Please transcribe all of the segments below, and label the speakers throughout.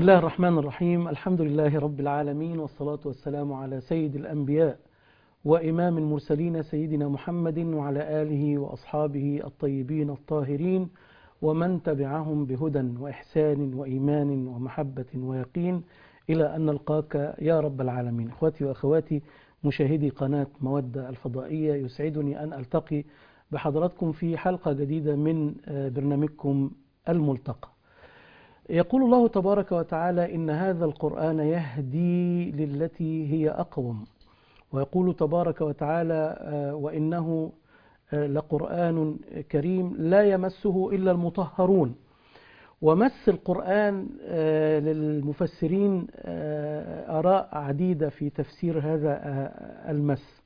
Speaker 1: الله الرحمن الرحيم الحمد لله رب العالمين والصلاة والسلام على سيد الأنبياء وإمام المرسلين سيدنا محمد وعلى آله وأصحابه الطيبين الطاهرين ومن تبعهم بهدى وإحسان وإيمان ومحبة ويقين إلى أن نلقاك يا رب العالمين إخواتي وأخواتي مشاهدي قناة مودة الفضائية يسعدني أن ألتقي بحضراتكم في حلقة جديدة من برنامجكم الملتقى يقول الله تبارك وتعالى إن هذا القرآن يهدي للتي هي أقوم ويقول تبارك وتعالى وإنه لقرآن كريم لا يمسه إلا المطهرون ومس القرآن للمفسرين آراء عديدة في تفسير هذا المس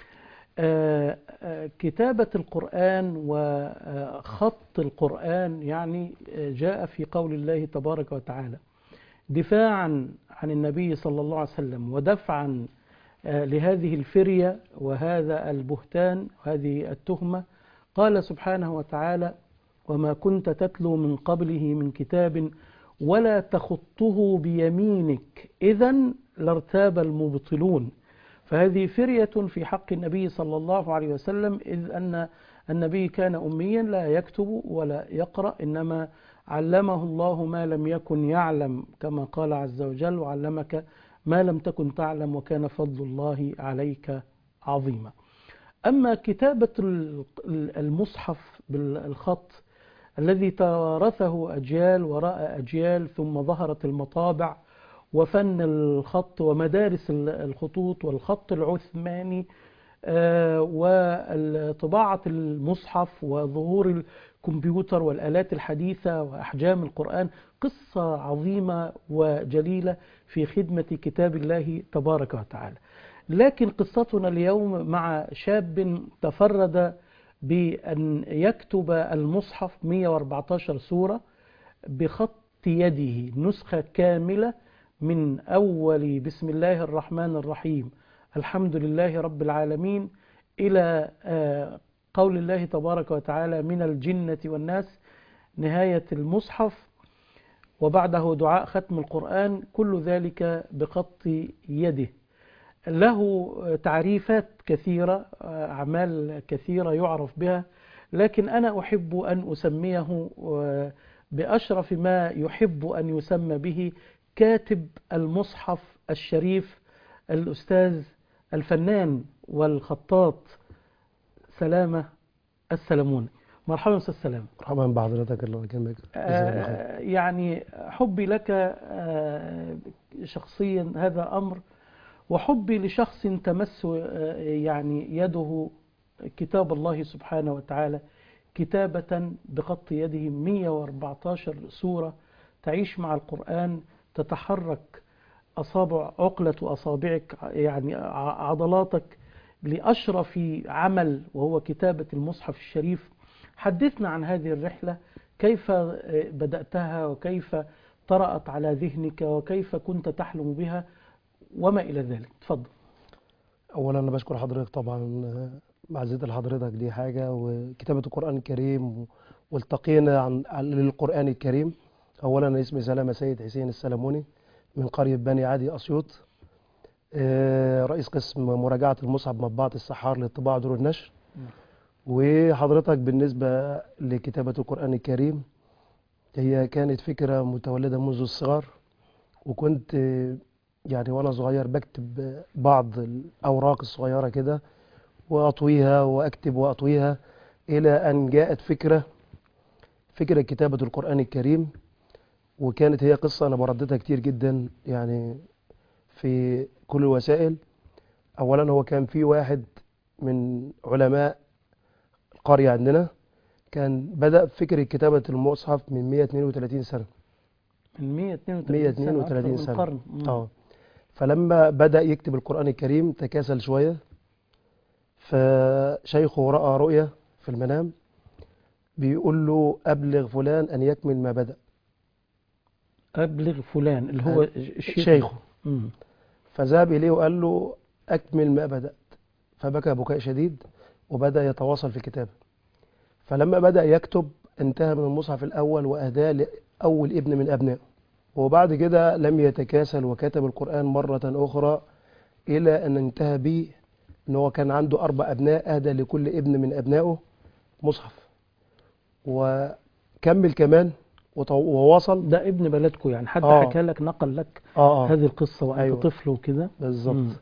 Speaker 1: كتابة القرآن وخط القرآن يعني جاء في قول الله تبارك وتعالى دفاعا عن النبي صلى الله عليه وسلم ودفعا لهذه الفرية وهذا البهتان وهذه التهمة قال سبحانه وتعالى وما كنت تتلو من قبله من كتاب ولا تخطه بيمينك إذا لارتاب المبطلون فهذه فرية في حق النبي صلى الله عليه وسلم إذ أن النبي كان أميا لا يكتب ولا يقرأ إنما علمه الله ما لم يكن يعلم كما قال عز وجل وعلمك ما لم تكن تعلم وكان فضل الله عليك عظيما أما كتابة المصحف بالخط الذي توارثه أجيال وراء أجيال ثم ظهرت المطابع وفن الخط ومدارس الخطوط والخط العثماني وطباعة المصحف وظهور الكمبيوتر والآلات الحديثة وأحجام القرآن قصة عظيمة وجليلة في خدمة كتاب الله تبارك وتعالى لكن قصتنا اليوم مع شاب تفرد بأن يكتب المصحف 114 سورة بخط يده نسخة كاملة من أول بسم الله الرحمن الرحيم الحمد لله رب العالمين إلى قول الله تبارك وتعالى من الجنة والناس نهاية المصحف وبعده دعاء ختم القرآن كل ذلك بخط يده له تعريفات كثيرة أعمال كثيرة يعرف بها لكن أنا أحب أن أسميه بأشرف ما يحب أن يسمى به كاتب المصحف الشريف الأستاذ الفنان والخطاط سلامة السلمون مرحبا أستاذ سلام
Speaker 2: مرحبا بحضرتك الله يكرمك
Speaker 1: آه يعني حبي لك آه شخصيا هذا أمر وحبي لشخص تمس آه يعني يده كتاب الله سبحانه وتعالى كتابة بخط يده 114 سورة تعيش مع القرآن تتحرك أصابع عقلة أصابعك يعني عضلاتك لأشرف عمل وهو كتابة المصحف الشريف حدثنا عن هذه الرحلة كيف بدأتها وكيف طرأت على ذهنك وكيف كنت تحلم بها وما إلى ذلك تفضل
Speaker 2: أولا أنا بشكر حضرتك طبعا معزتي لحضرتك دي حاجة وكتابة القرآن الكريم والتقينا عن للقرآن الكريم أولا أنا اسمي سلامة سيد حسين السلموني من قرية بني عادي أسيوط رئيس قسم مراجعة المصحف مطبعة السحار للطباعة دور النشر وحضرتك بالنسبة لكتابة القرآن الكريم هي كانت فكرة متولدة منذ الصغر وكنت يعني وأنا صغير بكتب بعض الأوراق الصغيرة كده وأطويها وأكتب وأطويها إلى أن جاءت فكرة فكرة كتابة القرآن الكريم وكانت هي قصة أنا برددها كتير جدا يعني في كل الوسائل أولا هو كان في واحد من علماء القرية عندنا كان بدأ فكرة كتابة المصحف من 132 سنة
Speaker 1: من 132,
Speaker 2: 132 سنة,
Speaker 1: سنة.
Speaker 2: اه فلما بدأ يكتب القرآن الكريم تكاسل شوية فشيخه رأى رؤية في المنام بيقول له أبلغ فلان أن يكمل ما بدأ
Speaker 1: أبلغ فلان اللي هو
Speaker 2: شيخه فذهب إليه وقال له أكمل ما بدأت فبكى بكاء شديد وبدأ يتواصل في الكتابة فلما بدأ يكتب انتهى من المصحف الأول وأهداه لأول ابن من أبنائه وبعد كده لم يتكاسل وكتب القرآن مرة أخرى إلى أن انتهى به أن هو كان عنده أربع أبناء أهدى لكل ابن من أبنائه مصحف وكمل كمان وط- ووصل
Speaker 1: ده ابن بلدكم يعني حد
Speaker 2: آه.
Speaker 1: حكى لك نقل لك
Speaker 2: اه اه
Speaker 1: هذه القصة وأنت
Speaker 2: أيوة.
Speaker 1: طفل وكده
Speaker 2: بالظبط
Speaker 1: مم.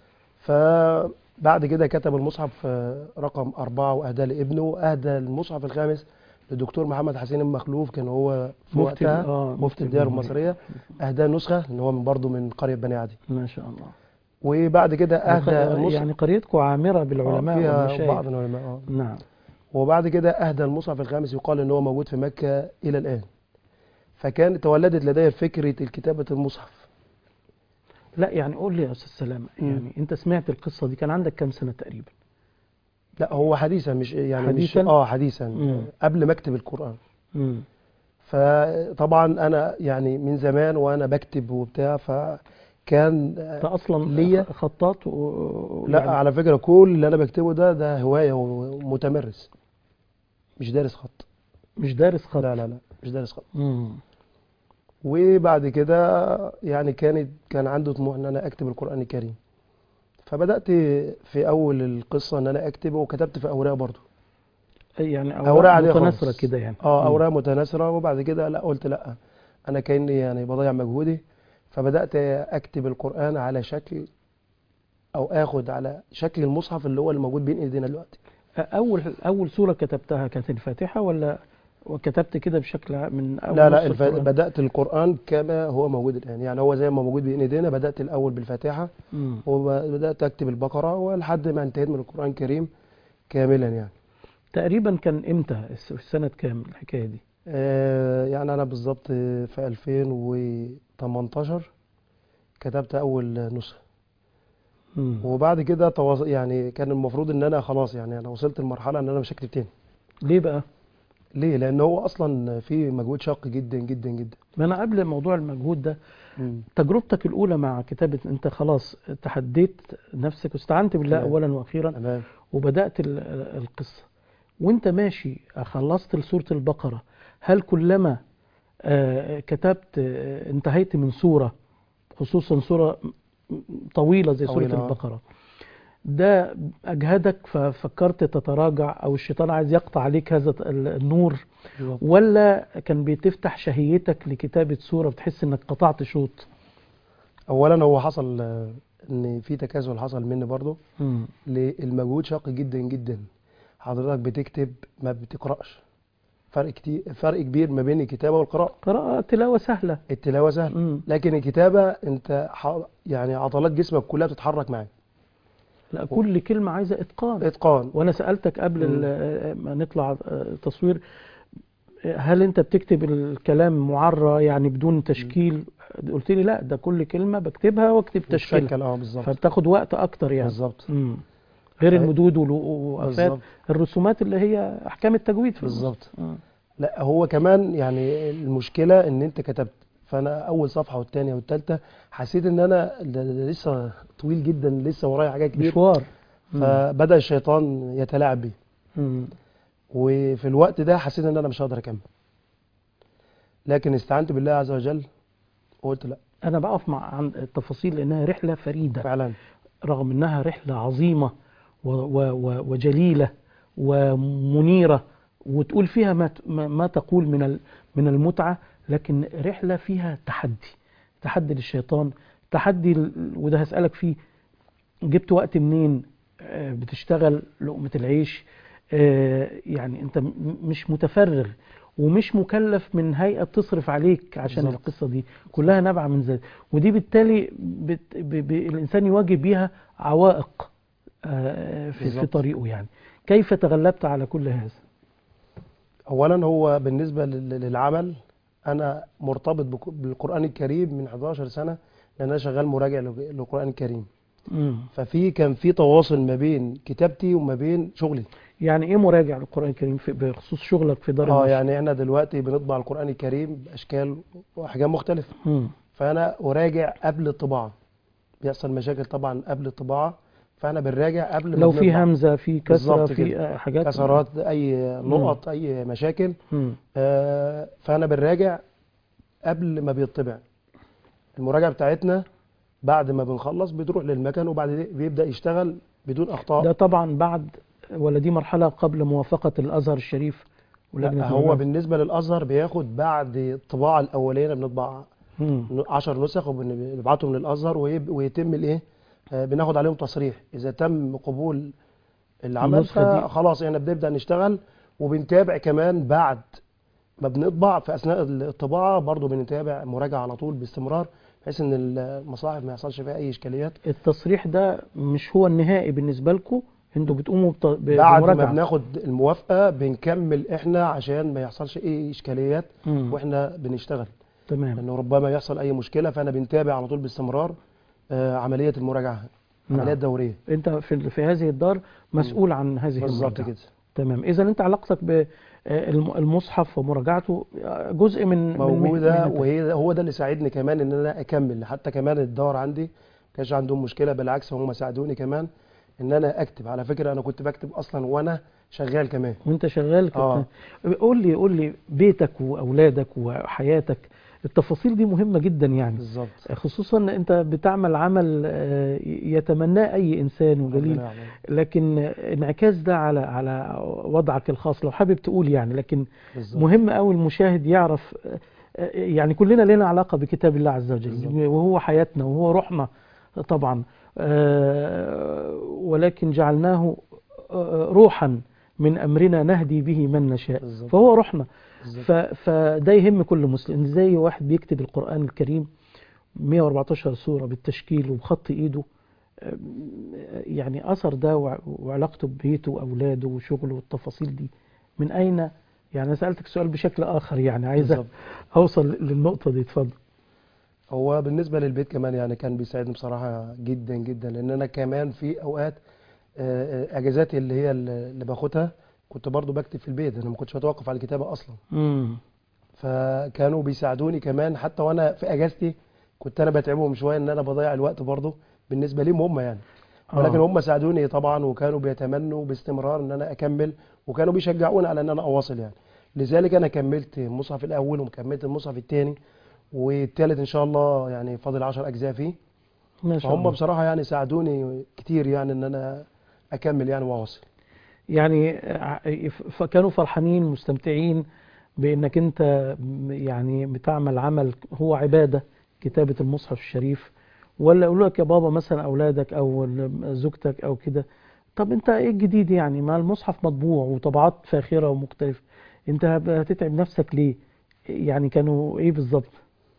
Speaker 2: فبعد كده كتب المصحف آه، رقم أربعة وأهدى لابنه وأهدى المصحف الخامس للدكتور محمد حسين المخلوف كان هو في
Speaker 1: مفتي
Speaker 2: وقتها
Speaker 1: آه
Speaker 2: مفتي الديار
Speaker 1: الجمهورية.
Speaker 2: المصرية أهدى نسخة إن هو من برضه من قرية بني عدي
Speaker 1: ما شاء الله
Speaker 2: وبعد كده أهدى
Speaker 1: وق-
Speaker 2: المصحف
Speaker 1: يعني قريتكم عامرة
Speaker 2: آه،
Speaker 1: بالعلماء
Speaker 2: فيها
Speaker 1: والمشايخ
Speaker 2: بعض العلماء آه.
Speaker 1: نعم
Speaker 2: وبعد كده أهدى المصحف الخامس يقال إن هو موجود في مكة إلى الآن فكان تولدت لدي فكرة الكتابة المصحف
Speaker 1: لا يعني قول لي يا أستاذ سلامة
Speaker 2: مم.
Speaker 1: يعني أنت سمعت القصة دي كان عندك كام سنة تقريبا
Speaker 2: لا هو حديثا مش يعني
Speaker 1: حديثاً؟
Speaker 2: مش اه حديثا
Speaker 1: مم.
Speaker 2: قبل ما اكتب القرآن
Speaker 1: مم.
Speaker 2: فطبعا انا يعني من زمان وانا بكتب وبتاع فكان
Speaker 1: أنت أصلا
Speaker 2: ليا
Speaker 1: خطاط و...
Speaker 2: لا
Speaker 1: يعني
Speaker 2: على فكرة كل اللي انا بكتبه ده ده هواية ومتمرس مش دارس خط
Speaker 1: مش دارس خط
Speaker 2: لا لا لا مش دارس خط
Speaker 1: مم.
Speaker 2: وبعد كده يعني كانت كان عنده طموح ان انا اكتب القرآن الكريم فبدأت في اول القصة ان انا اكتب وكتبت في اوراق برضو
Speaker 1: يعني
Speaker 2: أوراق
Speaker 1: أوراق
Speaker 2: عادية
Speaker 1: متناثرة
Speaker 2: خالص.
Speaker 1: كده يعني
Speaker 2: اه
Speaker 1: مم.
Speaker 2: اوراق متناثرة وبعد كده لا قلت لا انا كاني يعني بضيع مجهودي فبدأت اكتب القرآن على شكل او اخد على شكل المصحف اللي هو الموجود بين ايدينا دلوقتي
Speaker 1: أول أول سورة كتبتها كانت الفاتحة ولا وكتبت كده بشكل ع- من أول
Speaker 2: لا
Speaker 1: نص
Speaker 2: لا الف...
Speaker 1: القرآن؟
Speaker 2: بدأت القرآن كما هو موجود الآن يعني هو زي ما موجود بين ايدينا بدأت الأول بالفاتحة
Speaker 1: مم.
Speaker 2: وبدأت أكتب البقرة ولحد ما انتهيت من القرآن الكريم كاملا يعني
Speaker 1: تقريبا كان إمتى الس- في سنة كام الحكاية دي؟
Speaker 2: آه يعني أنا بالظبط في 2018 كتبت أول نسخة
Speaker 1: مم.
Speaker 2: وبعد كده تواص... يعني كان المفروض إن أنا خلاص يعني أنا وصلت لمرحلة إن أنا مش هكتب تاني
Speaker 1: ليه بقى؟
Speaker 2: ليه؟ لأن هو أصلا في مجهود شاق جدا جدا جدا
Speaker 1: ما أنا قبل موضوع المجهود ده تجربتك الأولى مع كتابة أنت خلاص تحديت نفسك واستعنت بالله
Speaker 2: تمام.
Speaker 1: أولا وأخيرا
Speaker 2: تمام
Speaker 1: وبدأت ال- القصة وأنت ماشي خلصت لسورة البقرة هل كلما آه، كتبت آه، انتهيت من سورة خصوصا سورة م- طويلة زي سورة
Speaker 2: طويلة، آه.
Speaker 1: البقرة ده أجهدك ففكرت تتراجع أو الشيطان عايز يقطع عليك هذا ال- النور
Speaker 2: بالظبط.
Speaker 1: ولا كان بتفتح شهيتك لكتابة سورة بتحس إنك قطعت شوط
Speaker 2: اولا هو حصل آه، ان في تكاسل حصل مني برضو
Speaker 1: مم.
Speaker 2: للمجهود شاق جدا جدا حضرتك بتكتب ما بتقراش فرق كتير فرق كبير ما بين الكتابه والقراءه
Speaker 1: قراءة تلاوة سهلة
Speaker 2: التلاوه سهل
Speaker 1: مم.
Speaker 2: لكن الكتابه انت ح... يعني عضلات جسمك كلها بتتحرك معاك
Speaker 1: لا كل كلمة عايزة إتقان
Speaker 2: اتقان
Speaker 1: وانا سالتك قبل
Speaker 2: مم.
Speaker 1: ال- ما نطلع آه، تصوير هل انت بتكتب الكلام معرى يعني بدون تشكيل قلت لي لا ده كل كلمه بكتبها واكتب تشكيلها
Speaker 2: بتشكل اه بالظبط
Speaker 1: فبتاخد وقت اكتر يعني
Speaker 2: بالظبط
Speaker 1: مم. غير
Speaker 2: أي.
Speaker 1: المدود والو- ووقفات
Speaker 2: بالظبط
Speaker 1: الرسومات اللي هي احكام التجويد في النص.
Speaker 2: بالظبط
Speaker 1: مم.
Speaker 2: لا هو كمان يعني المشكله ان انت كتبت فانا اول صفحه والثانيه والثالثه حسيت ان انا ده- ده لسه طويل جدا لسه ورايا حاجات كتير
Speaker 1: مشوار مم.
Speaker 2: فبدا الشيطان يتلاعب بي
Speaker 1: مم.
Speaker 2: وفي الوقت ده حسيت ان انا مش هقدر اكمل لكن استعنت بالله عز وجل وقلت لا
Speaker 1: انا بقف مع عن التفاصيل لانها رحله فريده
Speaker 2: فعلا
Speaker 1: رغم انها رحله عظيمه و و و وجليله ومنيره وتقول فيها ما ت- ما ما تقول من ال- من المتعه لكن رحله فيها تحدي تحدي للشيطان تحدي ال- وده هسالك فيه جبت وقت منين آه، بتشتغل لقمه العيش آه، يعني انت م- مش متفرغ ومش مكلف من هيئه تصرف عليك عشان
Speaker 2: بالظبط.
Speaker 1: القصه دي كلها نابعه من ذات ودي بالتالي بت ب ب الانسان يواجه بيها عوائق آه، في, في
Speaker 2: بالظبط.
Speaker 1: طريقه يعني كيف تغلبت على كل هذا
Speaker 2: اولا هو بالنسبه لل- للعمل انا مرتبط بك- بالقران الكريم من 11 سنه لان انا شغال مراجع لل- للقران الكريم
Speaker 1: مم.
Speaker 2: ففي كان في تواصل ما بين كتابتي وما بين شغلي
Speaker 1: يعني ايه مراجع للقران الكريم في بخصوص شغلك في دار
Speaker 2: اه
Speaker 1: النشر؟
Speaker 2: يعني احنا دلوقتي بنطبع القران الكريم باشكال واحجام مختلفه
Speaker 1: مم.
Speaker 2: فانا اراجع قبل الطباعه بيحصل مشاكل طبعا قبل الطباعه فانا بنراجع قبل ما
Speaker 1: لو في
Speaker 2: بنطبع.
Speaker 1: همزه في كسره
Speaker 2: بالظبط
Speaker 1: في
Speaker 2: كده.
Speaker 1: آه، حاجات
Speaker 2: كسرات اي نقط اي مشاكل
Speaker 1: مم.
Speaker 2: آه، فانا بنراجع قبل ما بيطبع المراجعه بتاعتنا بعد ما بنخلص بتروح للمكن وبعد كده بيبدا يشتغل بدون اخطاء
Speaker 1: ده طبعا بعد ولا دي مرحلة قبل موافقة الأزهر الشريف ولجنة
Speaker 2: لا هو
Speaker 1: المراجعة؟
Speaker 2: بالنسبه للازهر بياخد بعد الطباعه الاوليه بنطبع
Speaker 1: مم.
Speaker 2: 10 نسخ وبنبعتهم للازهر ويب- ويتم الايه آه، بناخد عليهم تصريح اذا تم قبول العمل
Speaker 1: النسخة دي.
Speaker 2: فخلاص احنا بنبدا نشتغل وبنتابع كمان بعد ما بنطبع في اثناء الطباعه برضو بنتابع مراجعه على طول باستمرار بحيث ان المصاحف ما يحصلش فيها اي اشكاليات
Speaker 1: التصريح ده مش هو النهائي بالنسبة لكم انتوا بتقوموا بت- ب-
Speaker 2: بعد ما
Speaker 1: بمراجعة
Speaker 2: بناخد الموافقه بنكمل احنا عشان ما يحصلش اي اشكاليات
Speaker 1: مم.
Speaker 2: واحنا بنشتغل
Speaker 1: تمام
Speaker 2: لانه ربما يحصل اي مشكله فانا بنتابع على طول باستمرار آه، عمليه المراجعه
Speaker 1: نعم.
Speaker 2: عمليات دوريه
Speaker 1: انت في في هذه الدار مسؤول عن هذه
Speaker 2: بالظبط
Speaker 1: المراجعة
Speaker 2: كده
Speaker 1: تمام اذا انت علاقتك بالمصحف ومراجعته جزء من من مه-
Speaker 2: موجوده
Speaker 1: مهنتك.
Speaker 2: وهي هو ده اللي ساعدني كمان ان انا اكمل حتى كمان الدار عندي ما كانش عندهم مشكله بالعكس هم ساعدوني كمان ان انا اكتب على فكره انا كنت بكتب اصلا وانا شغال كمان
Speaker 1: وانت شغال كده
Speaker 2: آه.
Speaker 1: قول لي قول لي بيتك واولادك وحياتك التفاصيل دي مهمة جدا يعني
Speaker 2: بالظبط
Speaker 1: خصوصا ان انت بتعمل عمل آه، يتمناه اي انسان وجليل
Speaker 2: ربنا يعلم.
Speaker 1: لكن انعكاس ده على على وضعك الخاص لو حابب تقول يعني لكن
Speaker 2: بالظبط
Speaker 1: مهم قوي المشاهد يعرف آه، يعني كلنا لنا علاقة بكتاب الله عز وجل
Speaker 2: بالظبط.
Speaker 1: وهو حياتنا وهو روحنا طبعا آه، ولكن جعلناه آه، روحا من أمرنا نهدي به من نشاء
Speaker 2: بالظبط.
Speaker 1: فهو روحنا
Speaker 2: بالظبط.
Speaker 1: ف- فده يهم كل مسلم ازاي واحد بيكتب القرآن الكريم 114 سورة بالتشكيل وبخط ايده آه، يعني اثر ده وع- وعلاقته ببيته واولاده وشغله والتفاصيل دي من اين يعني انا سالتك سؤال بشكل اخر يعني عايز
Speaker 2: بالظبط.
Speaker 1: اوصل للنقطه دي اتفضل
Speaker 2: هو بالنسبة للبيت كمان يعني كان بيساعدني بصراحة جدا جدا لأن أنا كمان في أوقات آه، آه، أجازاتي اللي هي اللي باخدها كنت برضو بكتب في البيت أنا ما كنتش بتوقف على الكتابة أصلا
Speaker 1: امم
Speaker 2: فكانوا بيساعدوني كمان حتى وأنا في أجازتي كنت أنا بتعبهم شوية إن أنا بضيع الوقت برضو بالنسبة ليهم هم يعني ولكن
Speaker 1: آه.
Speaker 2: هم ساعدوني طبعا وكانوا بيتمنوا باستمرار إن أنا أكمل وكانوا بيشجعوني على إن أنا أواصل يعني لذلك أنا كملت المصحف الأول وكملت المصحف الثاني والثالث إن شاء الله يعني فاضل 10 أجزاء فيه
Speaker 1: ما شاء
Speaker 2: فهم
Speaker 1: الله
Speaker 2: بصراحة يعني ساعدوني كتير يعني ان انا اكمل يعني واواصل
Speaker 1: يعني ع- ف- كانوا فرحانين مستمتعين بانك انت م- يعني بتعمل عمل هو عباده كتابه المصحف الشريف ولا يقولوا لك يا بابا مثلا اولادك او ال- زوجتك او كده طب انت ايه الجديد يعني ما المصحف مطبوع وطبعات فاخره ومختلفه انت هب- هتتعب نفسك ليه يعني كانوا ايه بالظبط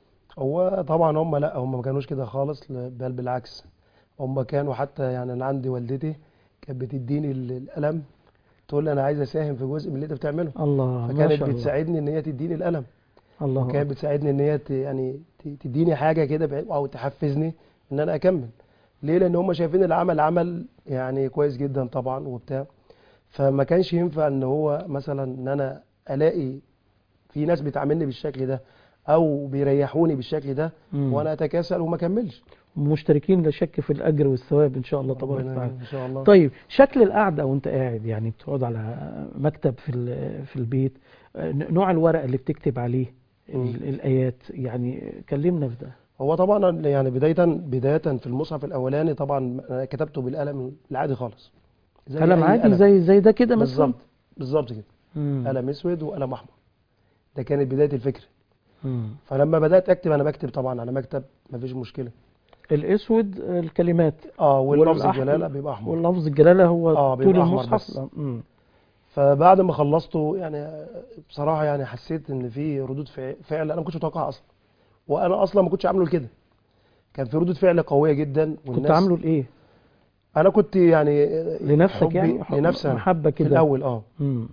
Speaker 2: هو طبعا هم لا هم ما كانوش كده خالص ل- بل بالعكس هم كانوا حتى يعني انا عندي والدتي كانت بتديني ال- القلم تقول لي انا عايز اساهم في جزء من اللي انت بتعمله
Speaker 1: الله ما
Speaker 2: فكانت
Speaker 1: شاء الله
Speaker 2: بتساعدني ان هي تديني القلم
Speaker 1: الله
Speaker 2: وكانت بتساعدني ان هي ت- يعني ت- تديني حاجه كده بع- او تحفزني ان انا اكمل ليه لان هم شايفين العمل عمل يعني كويس جدا طبعا وبتاع فما كانش ينفع ان هو مثلا ان انا الاقي في ناس بتعاملني بالشكل ده او بيريحوني بالشكل ده
Speaker 1: مم.
Speaker 2: وانا اتكاسل وما اكملش
Speaker 1: مشتركين لا شك في الاجر والثواب ان شاء الله تبارك
Speaker 2: ربنا
Speaker 1: وتعالى
Speaker 2: ان شاء الله
Speaker 1: طيب شكل القعده وانت قاعد يعني بتقعد على مكتب في ال- في البيت آه، نوع الورق اللي بتكتب عليه
Speaker 2: مم.
Speaker 1: ال- الايات يعني كلمنا في ده
Speaker 2: هو طبعا يعني بدايه بدايه في المصحف الاولاني طبعا أنا كتبته بالقلم العادي خالص زي
Speaker 1: قلم
Speaker 2: أي
Speaker 1: عادي
Speaker 2: قلم.
Speaker 1: زي زي ده كده مثلا
Speaker 2: بالظبط بالظبط كده
Speaker 1: مم.
Speaker 2: قلم اسود وقلم احمر ده كانت بدايه الفكره
Speaker 1: مم.
Speaker 2: فلما بدات اكتب انا بكتب طبعا على مكتب مفيش مشكله
Speaker 1: الاسود الكلمات
Speaker 2: اه واللفظ
Speaker 1: والأح-
Speaker 2: الجلاله بيبقى احمر
Speaker 1: واللفظ الجلاله هو
Speaker 2: آه،
Speaker 1: طول
Speaker 2: بيبقى أحمر
Speaker 1: المصحف
Speaker 2: بس.
Speaker 1: لا. مم.
Speaker 2: فبعد ما خلصته يعني بصراحه يعني حسيت ان في ردود فع- فعل انا ما كنتش متوقعها اصلا وانا اصلا ما كنتش عامله لكده كان في ردود فعل قويه جدا
Speaker 1: كنت عامله لايه
Speaker 2: انا كنت يعني
Speaker 1: لنفسك
Speaker 2: حبي
Speaker 1: يعني حب-
Speaker 2: لنفسي أنا
Speaker 1: محبه
Speaker 2: في
Speaker 1: كده
Speaker 2: الاول اه
Speaker 1: مم.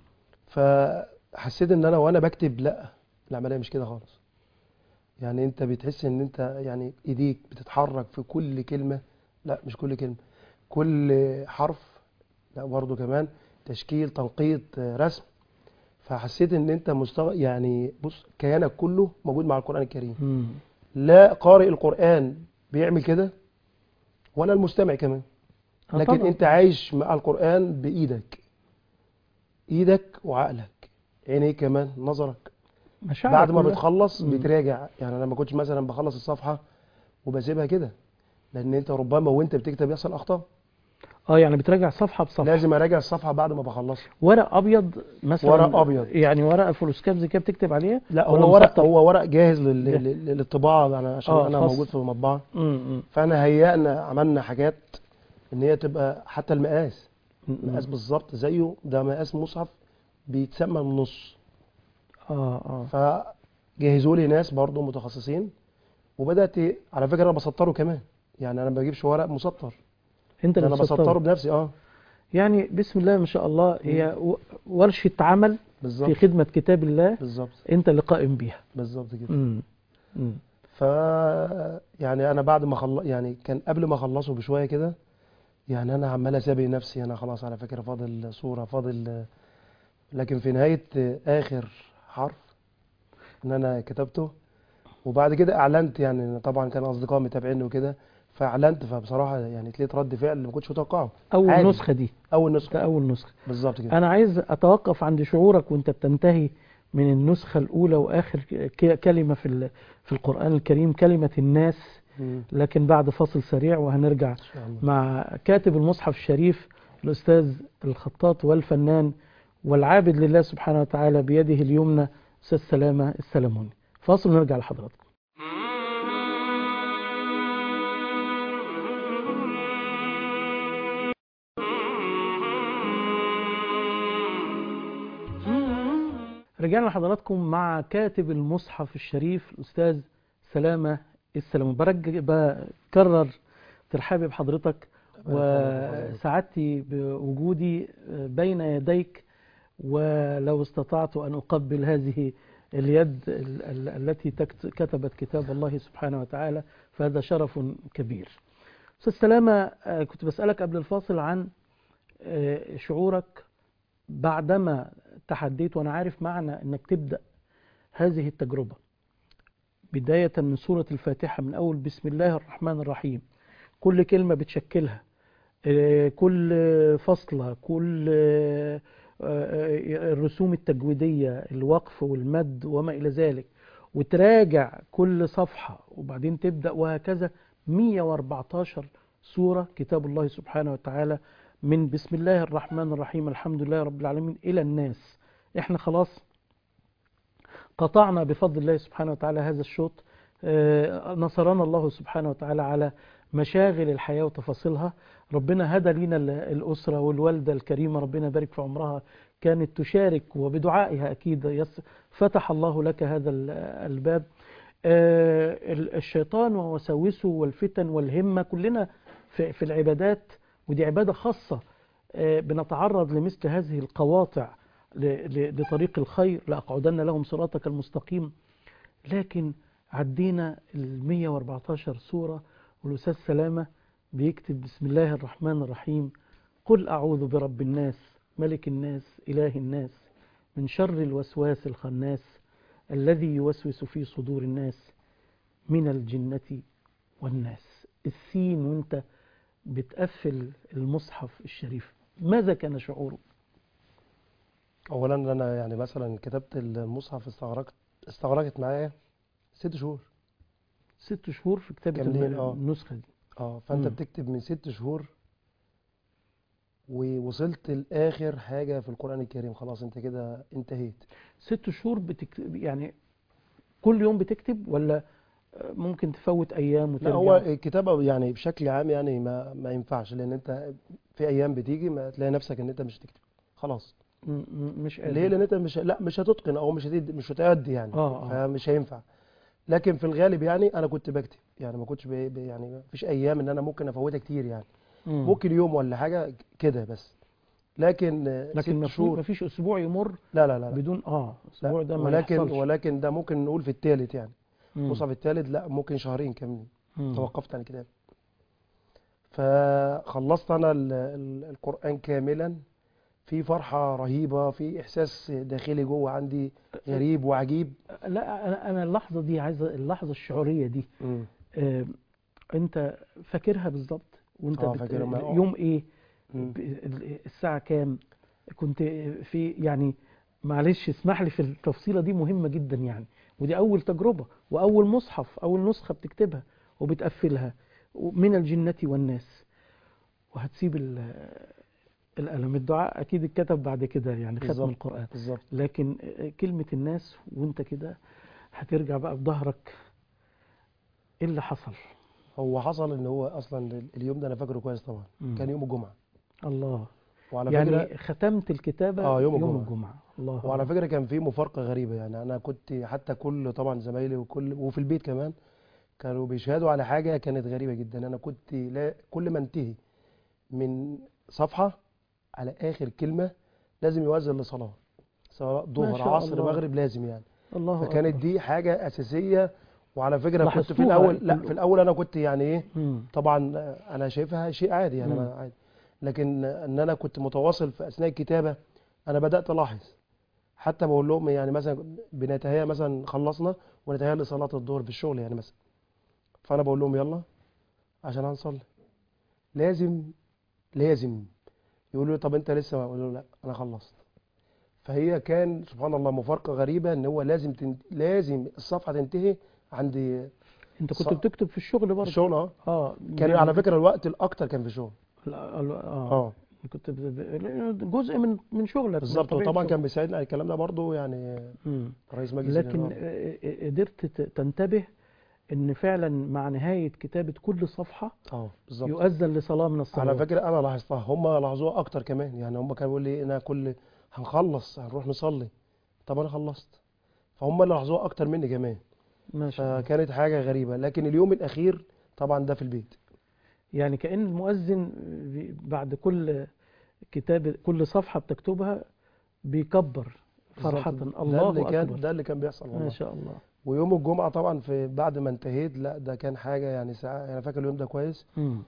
Speaker 2: فحسيت ان انا وانا بكتب لا العمليه مش كده خالص يعني انت بتحس ان انت يعني ايديك بتتحرك في كل كلمه لا مش كل كلمه كل حرف لا برضه كمان تشكيل تنقيط آه، رسم فحسيت ان انت مستوى يعني بص كيانك كله موجود مع القران الكريم
Speaker 1: مم.
Speaker 2: لا قارئ القران بيعمل كده ولا المستمع كمان
Speaker 1: آه
Speaker 2: لكن
Speaker 1: طبعاً.
Speaker 2: انت عايش مع القرآن بإيدك إيدك وعقلك عينيك كمان نظرك
Speaker 1: مشاعر
Speaker 2: بعد ما
Speaker 1: كلها.
Speaker 2: بتخلص
Speaker 1: مم.
Speaker 2: بتراجع يعني انا ما كنتش مثلا بخلص الصفحة وبسيبها كده لان انت ربما وانت بتكتب يحصل اخطاء
Speaker 1: اه يعني بتراجع صفحه بصفحه
Speaker 2: لازم اراجع الصفحه بعد ما بخلصها
Speaker 1: ورق ابيض مثلا
Speaker 2: ورق أبيض.
Speaker 1: يعني ورقه فلوسكاب زي كده بتكتب عليها
Speaker 2: لا
Speaker 1: ولا
Speaker 2: هو ورق
Speaker 1: مسطر؟
Speaker 2: هو ورق جاهز لل-
Speaker 1: جاهز.
Speaker 2: لل- للطباعه يعني عشان
Speaker 1: آه،
Speaker 2: انا
Speaker 1: خاص.
Speaker 2: موجود في المطبعه
Speaker 1: امم
Speaker 2: فانا هيئنا عملنا حاجات ان هي تبقى حتى المقاس مقاس بالظبط زيه ده مقاس مصحف بيتسمى النص
Speaker 1: اه اه
Speaker 2: فجهزوا لي ناس برضو متخصصين وبدات على فكره انا بسطره كمان يعني انا ما بجيبش ورق مسطر
Speaker 1: انت
Speaker 2: ده
Speaker 1: اللي
Speaker 2: انا بسطره
Speaker 1: بتسطره
Speaker 2: بنفسي اه
Speaker 1: يعني بسم الله ما شاء الله هي و- ورشه عمل في
Speaker 2: بالظبط
Speaker 1: خدمه كتاب الله
Speaker 2: بالظبط
Speaker 1: انت اللي قائم بيها
Speaker 2: بالظبط كده
Speaker 1: امم امم
Speaker 2: ف يعني انا بعد ما خلص يعني كان قبل ما اخلصه بشويه كده يعني انا عمال اسابق نفسي انا خلاص على فكره فاضل صوره فاضل لكن في نهايه اخر حرف ان انا كتبته وبعد كده اعلنت يعني طبعا كان اصدقاء متابعيني وكده فاعلنت فبصراحه يعني تلاقيت رد فعل ما كنتش متوقعه
Speaker 1: اول
Speaker 2: عادي.
Speaker 1: نسخه دي
Speaker 2: اول نسخه
Speaker 1: ده اول نسخه
Speaker 2: بالظبط كده
Speaker 1: انا عايز اتوقف عند شعورك وانت بتنتهي من النسخه الاولى واخر ك- كلمه في ال- في القران الكريم كلمه الناس
Speaker 2: مم.
Speaker 1: لكن بعد فاصل سريع وهنرجع
Speaker 2: ان شاء الله
Speaker 1: مع كاتب المصحف الشريف الأستاذ الخطاط والفنان والعابد لله سبحانه وتعالى بيده اليمنى أستاذ سلامة السلموني فاصل ونرجع لحضراتكم رجعنا لحضراتكم مع كاتب المصحف الشريف الأستاذ سلامة السلموني برج بكرر ترحابي بحضرتك وسعادتي بوجودي بين يديك ولو استطعت أن أقبل هذه اليد ال- ال- التي تكت- كتبت كتاب الله سبحانه وتعالى فهذا شرف كبير أستاذ سلامة آه، كنت بسألك قبل الفاصل عن آه، شعورك بعدما تحديت وأنا عارف معنى أنك تبدأ هذه التجربة بداية من سورة الفاتحة من أول بسم الله الرحمن الرحيم كل كلمة بتشكلها آه، كل فصلة كل آه، آه، الرسوم التجويدية الوقف والمد وما إلى ذلك وتراجع كل صفحة وبعدين تبدأ وهكذا 114 سورة كتاب الله سبحانه وتعالى من بسم الله الرحمن الرحيم الحمد لله رب العالمين إلى الناس احنا خلاص قطعنا بفضل الله سبحانه وتعالى هذا الشوط آه، نصرنا الله سبحانه وتعالى على مشاغل الحياة وتفاصيلها ربنا هدى لنا ال- الأسرة والوالدة الكريمة ربنا يبارك في عمرها كانت تشارك وبدعائها أكيد يس- فتح الله لك هذا ال- الباب آه، ال- الشيطان ووساوسه والفتن والهمة كلنا في في العبادات ودي عبادة خاصة آه، بنتعرض لمثل هذه القواطع ل- ل- لطريق الخير لأقعدن لهم صراطك المستقيم لكن عدينا ال 114 سورة والأستاذ سلامة بيكتب بسم الله الرحمن الرحيم قل أعوذ برب الناس ملك الناس إله الناس من شر الوسواس الخناس الذي يوسوس في صدور الناس من الجنة والناس السين وانت بتقفل المصحف الشريف ماذا كان شعورك؟
Speaker 2: اولا انا يعني مثلا كتبت المصحف استغرقت استغرقت معايا ست شهور
Speaker 1: ست شهور في كتابة
Speaker 2: كاملين،
Speaker 1: الم-
Speaker 2: آه.
Speaker 1: النسخة دي
Speaker 2: اه فانت
Speaker 1: مم.
Speaker 2: بتكتب من ست شهور ووصلت لاخر حاجه في القران الكريم خلاص انت كده انتهيت
Speaker 1: ست شهور بتكتب يعني كل يوم بتكتب ولا ممكن تفوت أيام
Speaker 2: لا
Speaker 1: وترجع؟
Speaker 2: هو الكتابه يعني بشكل عام يعني ما ما ينفعش لان انت في ايام بتيجي ما تلاقي نفسك ان انت مش هتكتب خلاص
Speaker 1: م- م- مش قادر
Speaker 2: ليه لان انت مش لا مش هتتقن او مش هتدي مش هتأدي يعني
Speaker 1: آه، آه.
Speaker 2: فمش هينفع لكن في الغالب يعني انا كنت بكتب يعني ما كنتش بي بي- يعني ما فيش ايام ان انا ممكن افوتها كتير يعني
Speaker 1: مم.
Speaker 2: ممكن يوم ولا حاجه كده بس لكن آه،
Speaker 1: لكن
Speaker 2: ست
Speaker 1: ما
Speaker 2: شهور
Speaker 1: فيش أسبوع يمر
Speaker 2: لا لا لا, لا.
Speaker 1: بدون آه
Speaker 2: لا.
Speaker 1: الأسبوع ده ما
Speaker 2: ولكن
Speaker 1: يحصلش.
Speaker 2: ولكن ده ممكن نقول في الثالث يعني
Speaker 1: مم.
Speaker 2: المصحف الثالث لا ممكن شهرين كاملين
Speaker 1: مم.
Speaker 2: توقفت عن الكتاب فخلصت انا ال- ال- القرآن كاملا في فرحة رهيبة في احساس داخلي جوه عندي غريب وعجيب
Speaker 1: لا أنا أنا اللحظة دي عايز اللحظة الشعورية دي آه، أنت فاكرها بالظبط وأنت
Speaker 2: آه،
Speaker 1: بت...
Speaker 2: فاكرها. ما- آه.
Speaker 1: يوم إيه
Speaker 2: مم.
Speaker 1: ب- ال- الساعة كام كنت في يعني معلش اسمح لي في التفصيلة دي مهمة جدا يعني ودي أول تجربة وأول مصحف أول نسخة بتكتبها وبتقفلها من الجنة والناس وهتسيب ال- القلم الدعاء أكيد اتكتب بعد كده يعني ختم
Speaker 2: بالظبط.
Speaker 1: القرآن
Speaker 2: بالظبط
Speaker 1: لكن كلمة الناس وانت كده هترجع بقى بظهرك ايه اللي حصل
Speaker 2: هو حصل ان هو اصلا اليوم ده انا فاكره كويس طبعا
Speaker 1: مم.
Speaker 2: كان يوم الجمعه
Speaker 1: الله
Speaker 2: وعلى
Speaker 1: يعني
Speaker 2: فكره
Speaker 1: ختمت الكتابة
Speaker 2: آه، يوم
Speaker 1: يوم
Speaker 2: الجمعة.
Speaker 1: الجمعة الله
Speaker 2: وعلى
Speaker 1: أكبر.
Speaker 2: فكره كان في مفارقه غريبه يعني انا كنت حتى كل طبعا زمايلي وكل وفي البيت كمان كانوا بيشهدوا على حاجه كانت غريبه جدا انا كنت لا كل ما انتهي من صفحه على اخر كلمه لازم يؤذن لصلاه سواء ظهر
Speaker 1: شاء
Speaker 2: عصر
Speaker 1: الله.
Speaker 2: مغرب لازم يعني
Speaker 1: الله
Speaker 2: فكانت
Speaker 1: أكبر.
Speaker 2: دي حاجه اساسيه وعلى فكره كنت في
Speaker 1: لاحظتوها
Speaker 2: الاول لا
Speaker 1: كل-
Speaker 2: في الاول انا كنت يعني ايه
Speaker 1: مم.
Speaker 2: طبعا آه، انا شايفها شيء عادي يعني
Speaker 1: مم.
Speaker 2: أنا عادي لكن آه، ان انا كنت متواصل في اثناء الكتابه انا بدات الاحظ حتى بقول لهم يعني مثلا بنتهيأ مثلا خلصنا ونتهيأ لصلاه الظهر في الشغل يعني مثلا فانا بقول لهم يلا عشان هنصلي لازم لازم يقولوا لي طب انت لسه ما اقول لهم لا انا خلصت فهي كان سبحان الله مفارقه غريبه ان هو لازم تنت... لازم الصفحه تنتهي عند
Speaker 1: انت كنت
Speaker 2: ص-
Speaker 1: بتكتب في الشغل برضه
Speaker 2: الشغل اه
Speaker 1: اه
Speaker 2: كان على فكره الوقت الاكتر كان في الشغل
Speaker 1: لا، ال- اه
Speaker 2: اه
Speaker 1: كنت ب- ب- جزء من من شغلك من
Speaker 2: بالظبط
Speaker 1: طبيعة
Speaker 2: وطبعا
Speaker 1: شغلك.
Speaker 2: كان بيساعدنا على الكلام ده برضو يعني
Speaker 1: مم.
Speaker 2: رئيس مجلس
Speaker 1: لكن
Speaker 2: الإدارة.
Speaker 1: آه، آه، قدرت ت- تنتبه ان فعلا مع نهاية كتابة كل صفحة
Speaker 2: اه بالظبط
Speaker 1: يؤذن لصلاة من
Speaker 2: على
Speaker 1: الصلوات
Speaker 2: فكره انا لاحظتها هم لاحظوها اكتر كمان يعني هم كانوا بيقولوا لي انا كل هنخلص هنروح نصلي طب انا خلصت فهم اللي لاحظوها اكتر مني كمان
Speaker 1: ما شاء الله
Speaker 2: فكانت حاجه غريبه لكن اليوم الاخير طبعا ده في البيت
Speaker 1: يعني كأن المؤذن بي- بعد كل كتابة كل صفحة بتكتبها بيكبر فرحة
Speaker 2: بالظبط. ده
Speaker 1: الله
Speaker 2: اللي كان
Speaker 1: أكبر
Speaker 2: ده اللي كان بيحصل
Speaker 1: ما
Speaker 2: والله
Speaker 1: شاء الله
Speaker 2: ويوم الجمعه طبعا في بعد ما انتهيت لا ده كان حاجه يعني ساعه انا فاكر اليوم ده كويس
Speaker 1: مم.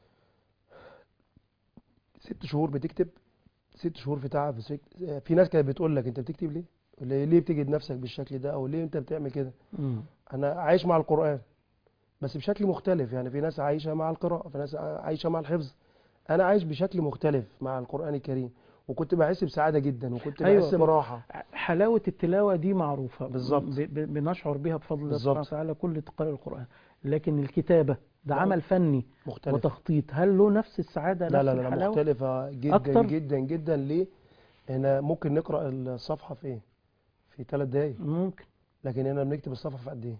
Speaker 2: ست شهور بتكتب ست شهور في تعب في, سك... في ناس كانت بتقول لك انت بتكتب ليه؟ ليه ليه بتجد نفسك بالشكل ده او ليه انت بتعمل كده؟
Speaker 1: مم.
Speaker 2: انا عايش مع القرآن بس بشكل مختلف يعني في ناس عايشة مع القراءة في ناس عايشة مع الحفظ انا عايش بشكل مختلف مع القرآن الكريم وكنت بحس بسعادة جدا وكنت
Speaker 1: أيوة.
Speaker 2: بحس براحة
Speaker 1: حلاوة التلاوة دي معروفة
Speaker 2: بالظبط.
Speaker 1: ب- ب- بنشعر بها بفضل الله
Speaker 2: بالظبط.
Speaker 1: سبحانه وتعالى كل تقرأ القرآن لكن الكتابة ده
Speaker 2: لا.
Speaker 1: عمل فني
Speaker 2: مختلف
Speaker 1: وتخطيط هل له نفس السعادة
Speaker 2: لا
Speaker 1: نفس
Speaker 2: لا لا
Speaker 1: الحلاوة
Speaker 2: مختلفة جدا
Speaker 1: أكتر؟
Speaker 2: جدا جدا ليه؟ هنا ممكن نقرأ الصفحة في ايه؟ في ثلاث دقايق
Speaker 1: ممكن
Speaker 2: لكن هنا بنكتب الصفحة في قد ايه؟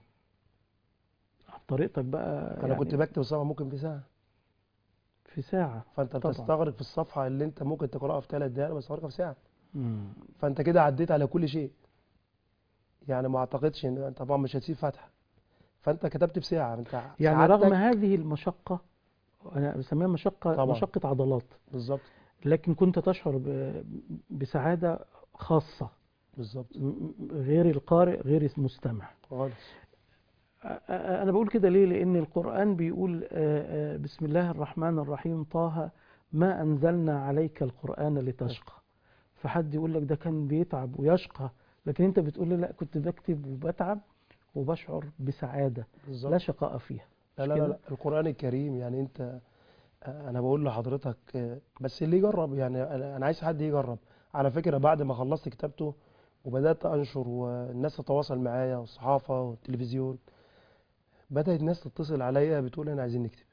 Speaker 1: طريقتك بقى
Speaker 2: انا
Speaker 1: يعني
Speaker 2: كنت بكتب الصفحة ممكن في ساعة
Speaker 1: في ساعة
Speaker 2: فانت
Speaker 1: طبعا.
Speaker 2: بتستغرق في الصفحة اللي انت ممكن تقرأها في ثلاث دقايق انا بستغرقها في ساعة
Speaker 1: مم.
Speaker 2: فانت كده عديت على كل شيء يعني ما اعتقدش ان طبعا مش هتسيب فتحه فانت كتبت في ساعه انت
Speaker 1: يعني
Speaker 2: سعادتك-
Speaker 1: رغم هذه المشقة أنا بسميها مشقة
Speaker 2: طبعا.
Speaker 1: مشقة عضلات
Speaker 2: بالظبط
Speaker 1: لكن كنت تشعر ب- بسعادة خاصة
Speaker 2: بالظبط
Speaker 1: م- م- غير القارئ غير المستمع
Speaker 2: خالص
Speaker 1: أ- أ- أنا بقول كده ليه لأن القرآن بيقول آه، آه، بسم الله الرحمن الرحيم طه ما أنزلنا عليك القرآن لتشقى فحد يقول لك ده كان بيتعب ويشقى لكن أنت بتقول لي لا كنت بكتب وبتعب وبشعر بسعادة لا
Speaker 2: بالظبط
Speaker 1: شقاء فيها
Speaker 2: لا
Speaker 1: مش
Speaker 2: لا لا,
Speaker 1: كده؟
Speaker 2: لا. القران الكريم يعني انت انا بقول لحضرتك آه، بس اللي يجرب يعني انا أنا عايز حد يجرب على فكره بعد ما خلصت كتابته وبدات انشر والناس تتواصل معايا والصحافه والتلفزيون بدات الناس تتصل عليا بتقول انا عايزين نكتب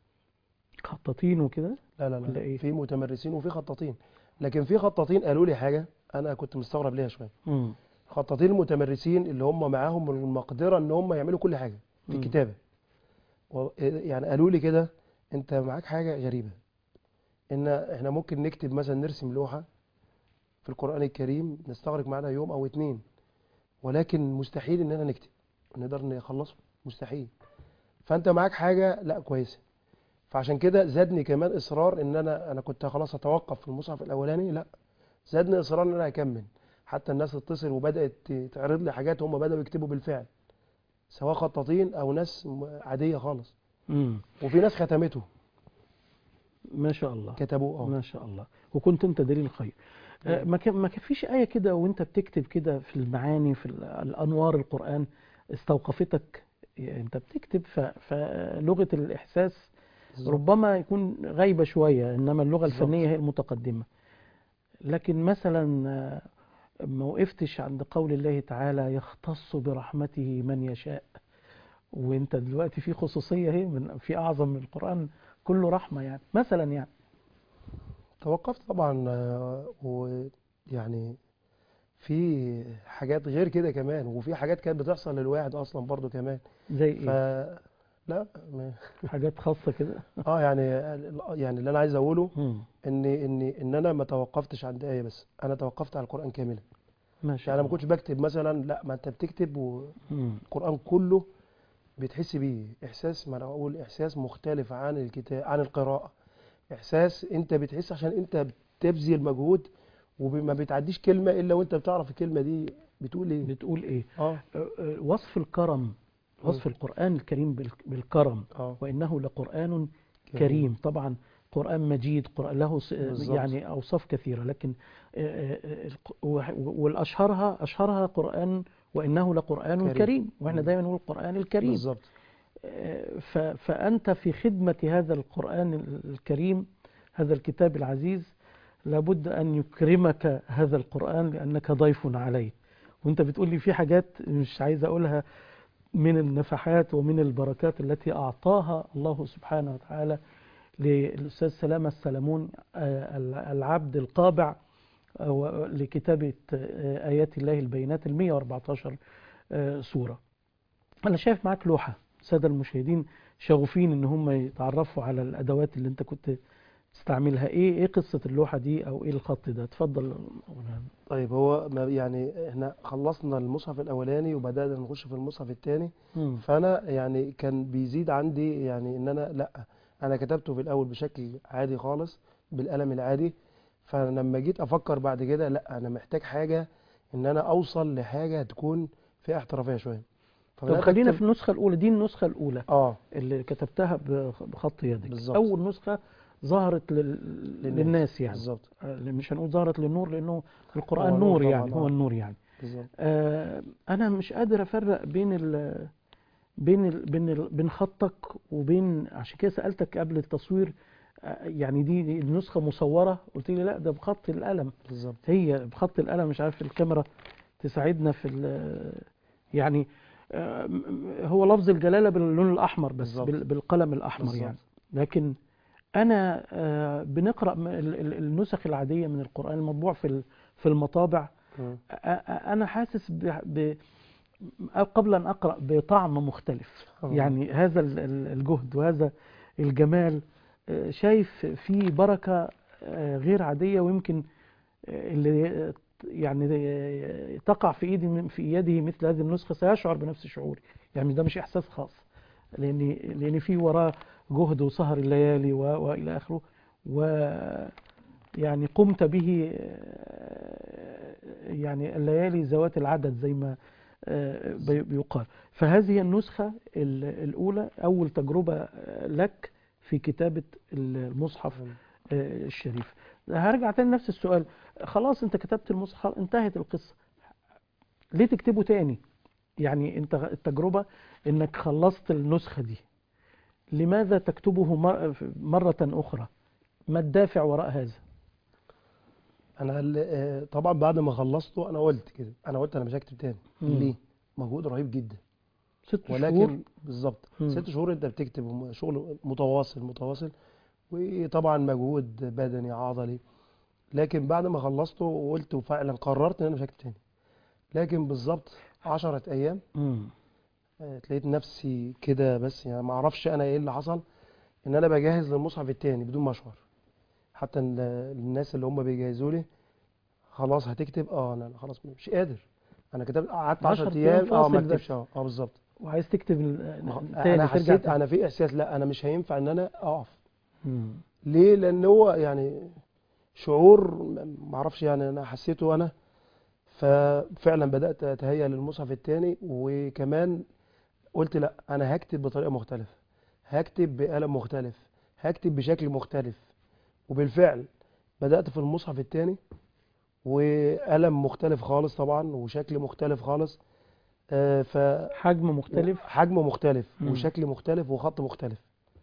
Speaker 1: خطاطين وكده
Speaker 2: لا لا
Speaker 1: ولا
Speaker 2: لا
Speaker 1: إيه؟
Speaker 2: في متمرسين وفي خطاطين لكن في خطاطين قالوا لي حاجه انا كنت مستغرب ليها شويه
Speaker 1: مم.
Speaker 2: خطاطين المتمرسين اللي هم معاهم المقدره ان هم يعملوا كل حاجه في
Speaker 1: مم.
Speaker 2: الكتابه و- يعني قالوا لي كده انت معاك حاجه غريبه ان احنا ممكن نكتب مثلا نرسم لوحه في القران الكريم نستغرق معانا يوم او اتنين ولكن مستحيل اننا نكتب نقدر نخلصه مستحيل فانت معاك حاجه لا كويسه فعشان كده زادني كمان اصرار ان انا انا كنت خلاص اتوقف في المصحف الاولاني لا زادني اصرار ان انا اكمل حتى الناس تتصل وبدات تعرض لي حاجات هم بداوا يكتبوا بالفعل سواء خطاطين او ناس م- عاديه خالص
Speaker 1: مم.
Speaker 2: وفي ناس ختمته
Speaker 1: ما شاء الله
Speaker 2: كتبوه اه
Speaker 1: ما شاء الله وكنت انت دليل الخير آه، ما كان- ما كان فيش آية كده وانت بتكتب كده في المعاني في ال- الأنوار القرآن استوقفتك يعني انت بتكتب ف- فلغة الإحساس
Speaker 2: بالظبط.
Speaker 1: ربما يكون غايبة شوية إنما اللغة
Speaker 2: بالظبط.
Speaker 1: الفنية هي المتقدمة لكن مثلا آه، ما وقفتش عند قول الله تعالى يختص برحمته من يشاء وانت دلوقتي في خصوصية اهي من في اعظم من القرآن كله رحمة يعني مثلا يعني
Speaker 2: توقفت طبعا آه، ويعني في حاجات غير كده كمان وفي حاجات كانت بتحصل للواحد اصلا برضو كمان
Speaker 1: زي
Speaker 2: ف
Speaker 1: ايه
Speaker 2: لا م-
Speaker 1: حاجات خاصة كده
Speaker 2: اه يعني يعني اللي انا عايز اقوله
Speaker 1: مم.
Speaker 2: ان ان ان انا ما توقفتش عند ايه بس انا توقفت على القران كاملا
Speaker 1: ماشي
Speaker 2: يعني انا ما كنتش بكتب مثلا لا ما انت بتكتب
Speaker 1: مم.
Speaker 2: والقران كله بتحس بيه احساس ما انا اقول احساس مختلف عن الكتاب عن القراءه احساس انت بتحس عشان انت بتبذل مجهود وما بتعديش كلمه الا وانت بتعرف الكلمه دي بتقول ايه
Speaker 1: بتقول ايه
Speaker 2: اه
Speaker 1: أه، أه، وصف الكرم وصف القرآن الكريم بال- بالكرم
Speaker 2: اه
Speaker 1: وإنه لقرآن كريم طبعا قرآن مجيد قرآن له س-
Speaker 2: بالظبط.
Speaker 1: يعني أوصاف كثيرة لكن آه، آه، الق- وح- والأشهرها أشهرها قرآن وإنه لقرآن
Speaker 2: كريم.
Speaker 1: كريم, وإحنا
Speaker 2: مم.
Speaker 1: دايما نقول القرآن الكريم
Speaker 2: بالظبط
Speaker 1: آه، ف- فأنت في خدمة هذا القرآن الكريم هذا الكتاب العزيز لابد أن يكرمك هذا القرآن لأنك ضيف عليه وانت بتقول لي في حاجات مش عايز أقولها من النفحات ومن البركات التي أعطاها الله سبحانه وتعالى للأستاذ سلامة السلمون آه، العبد القابع آه، و- لكتابة آه، آيات الله البينات ال 114 آه، سورة أنا شايف معاك لوحة السادة المشاهدين شغوفين إن هم يتعرفوا على الأدوات اللي أنت كنت تستعملها إيه إيه قصة اللوحة دي أو إيه الخط ده اتفضل
Speaker 2: طيب هو ما- يعني احنا خلصنا المصحف الاولاني وبدانا نخش في المصحف الثاني
Speaker 1: مم.
Speaker 2: فانا يعني كان بيزيد عندي يعني ان انا لا انا كتبته في الاول بشكل عادي خالص بالقلم العادي فلما جيت افكر بعد كده لا انا محتاج حاجه ان انا اوصل لحاجه تكون فيها احترافيه شويه
Speaker 1: طب
Speaker 2: فبدأت
Speaker 1: خلينا
Speaker 2: أكتب-
Speaker 1: في النسخة الأولى دي النسخة الأولى
Speaker 2: اه
Speaker 1: اللي كتبتها بخ- بخط يدك
Speaker 2: بالظبط.
Speaker 1: أول نسخة ظهرت لل...
Speaker 2: للناس.
Speaker 1: للناس يعني
Speaker 2: بالظبط
Speaker 1: آه، مش هنقول ظهرت للنور لأنه القرآن
Speaker 2: هو
Speaker 1: نور
Speaker 2: نور طبعاً،
Speaker 1: يعني هو
Speaker 2: آه.
Speaker 1: النور يعني
Speaker 2: بالظبط
Speaker 1: آه، أنا مش قادر أفرق بين ال بين ال بين ال بين خطك وبين عشان كده سألتك قبل التصوير آه، يعني دي دي النسخة مصورة قلت لي لا ده بخط القلم
Speaker 2: بالظبط
Speaker 1: هي بخط القلم مش عارف الكاميرا تساعدنا في ال- يعني آه، م- م- هو لفظ الجلالة باللون الأحمر بس
Speaker 2: بالظبط.
Speaker 1: بال- بالقلم الأحمر
Speaker 2: بالظبط.
Speaker 1: يعني لكن أنا آه، بنقرأ م- ال- ال- النسخ العادية من القرآن المطبوع في ال- في المطابع
Speaker 2: مم.
Speaker 1: أ- أ- أنا حاسس ب... ب... قبل أن أقرأ بطعم مختلف
Speaker 2: آه.
Speaker 1: يعني هذا ال- ال- الجهد وهذا الجمال آه، شايف فيه بركة آه، غير عادية ويمكن آه، اللي آه، يعني آه، تقع في ايدي في يده مثل هذه النسخة سيشعر بنفس شعوري يعني ده مش إحساس خاص لأن لأن في وراه جهد وسهر الليالي و- وإلى آخره و يعني قمت به آه، يعني الليالي ذوات العدد زي ما آه، بي- بيقال فهذه النسخة ال- الأولى أول تجربة آه، لك في كتابة المصحف آه، الشريف هرجع تاني نفس السؤال خلاص انت كتبت المصحف انتهت القصة ليه تكتبه تاني يعني انت التجربة انك خلصت النسخة دي لماذا تكتبه مر- مرة أخرى ما الدافع وراء هذا
Speaker 2: انا ال- آه، طبعا بعد ما خلصته انا قلت كده انا قلت انا مش هكتب تاني
Speaker 1: مم.
Speaker 2: ليه مجهود رهيب جدا
Speaker 1: ست شهور
Speaker 2: ولكن بالظبط
Speaker 1: مم.
Speaker 2: ست شهور انت بتكتب وم- شغل متواصل متواصل وطبعا مجهود بدني عضلي لكن بعد ما خلصته وقلت وفعلا قررت ان انا مش هكتب تاني لكن بالظبط 10 ايام
Speaker 1: مم.
Speaker 2: آه، تلاقيت نفسي كده بس يعني ما اعرفش انا ايه اللي حصل ان انا بجهز للمصحف التاني بدون ما اشعر حتى ال- الناس اللي هم بيجهزوا لي خلاص هتكتب اه انا أنا خلاص مش قادر انا كتبت قعدت
Speaker 1: 10
Speaker 2: 10
Speaker 1: أيام
Speaker 2: ايام اه ما
Speaker 1: فاصل بس.
Speaker 2: اكتبش اه اه بالظبط
Speaker 1: وعايز تكتب ال-
Speaker 2: ما هو
Speaker 1: تاني
Speaker 2: انا
Speaker 1: ترجع
Speaker 2: حسيت
Speaker 1: تاني.
Speaker 2: انا في احساس لا انا مش هينفع ان انا اقف
Speaker 1: مم.
Speaker 2: ليه لان هو يعني شعور ما اعرفش يعني انا حسيته انا ففعلا بدات اتهيأ للمصحف الثاني وكمان قلت لا انا هكتب بطريقه مختلفه هكتب بقلم مختلف هكتب بشكل مختلف وبالفعل بدات في المصحف الثاني وقلم مختلف خالص طبعا وشكل مختلف خالص آه، ف
Speaker 1: حجم مختلف
Speaker 2: حجم مختلف
Speaker 1: مم.
Speaker 2: وشكل مختلف وخط مختلف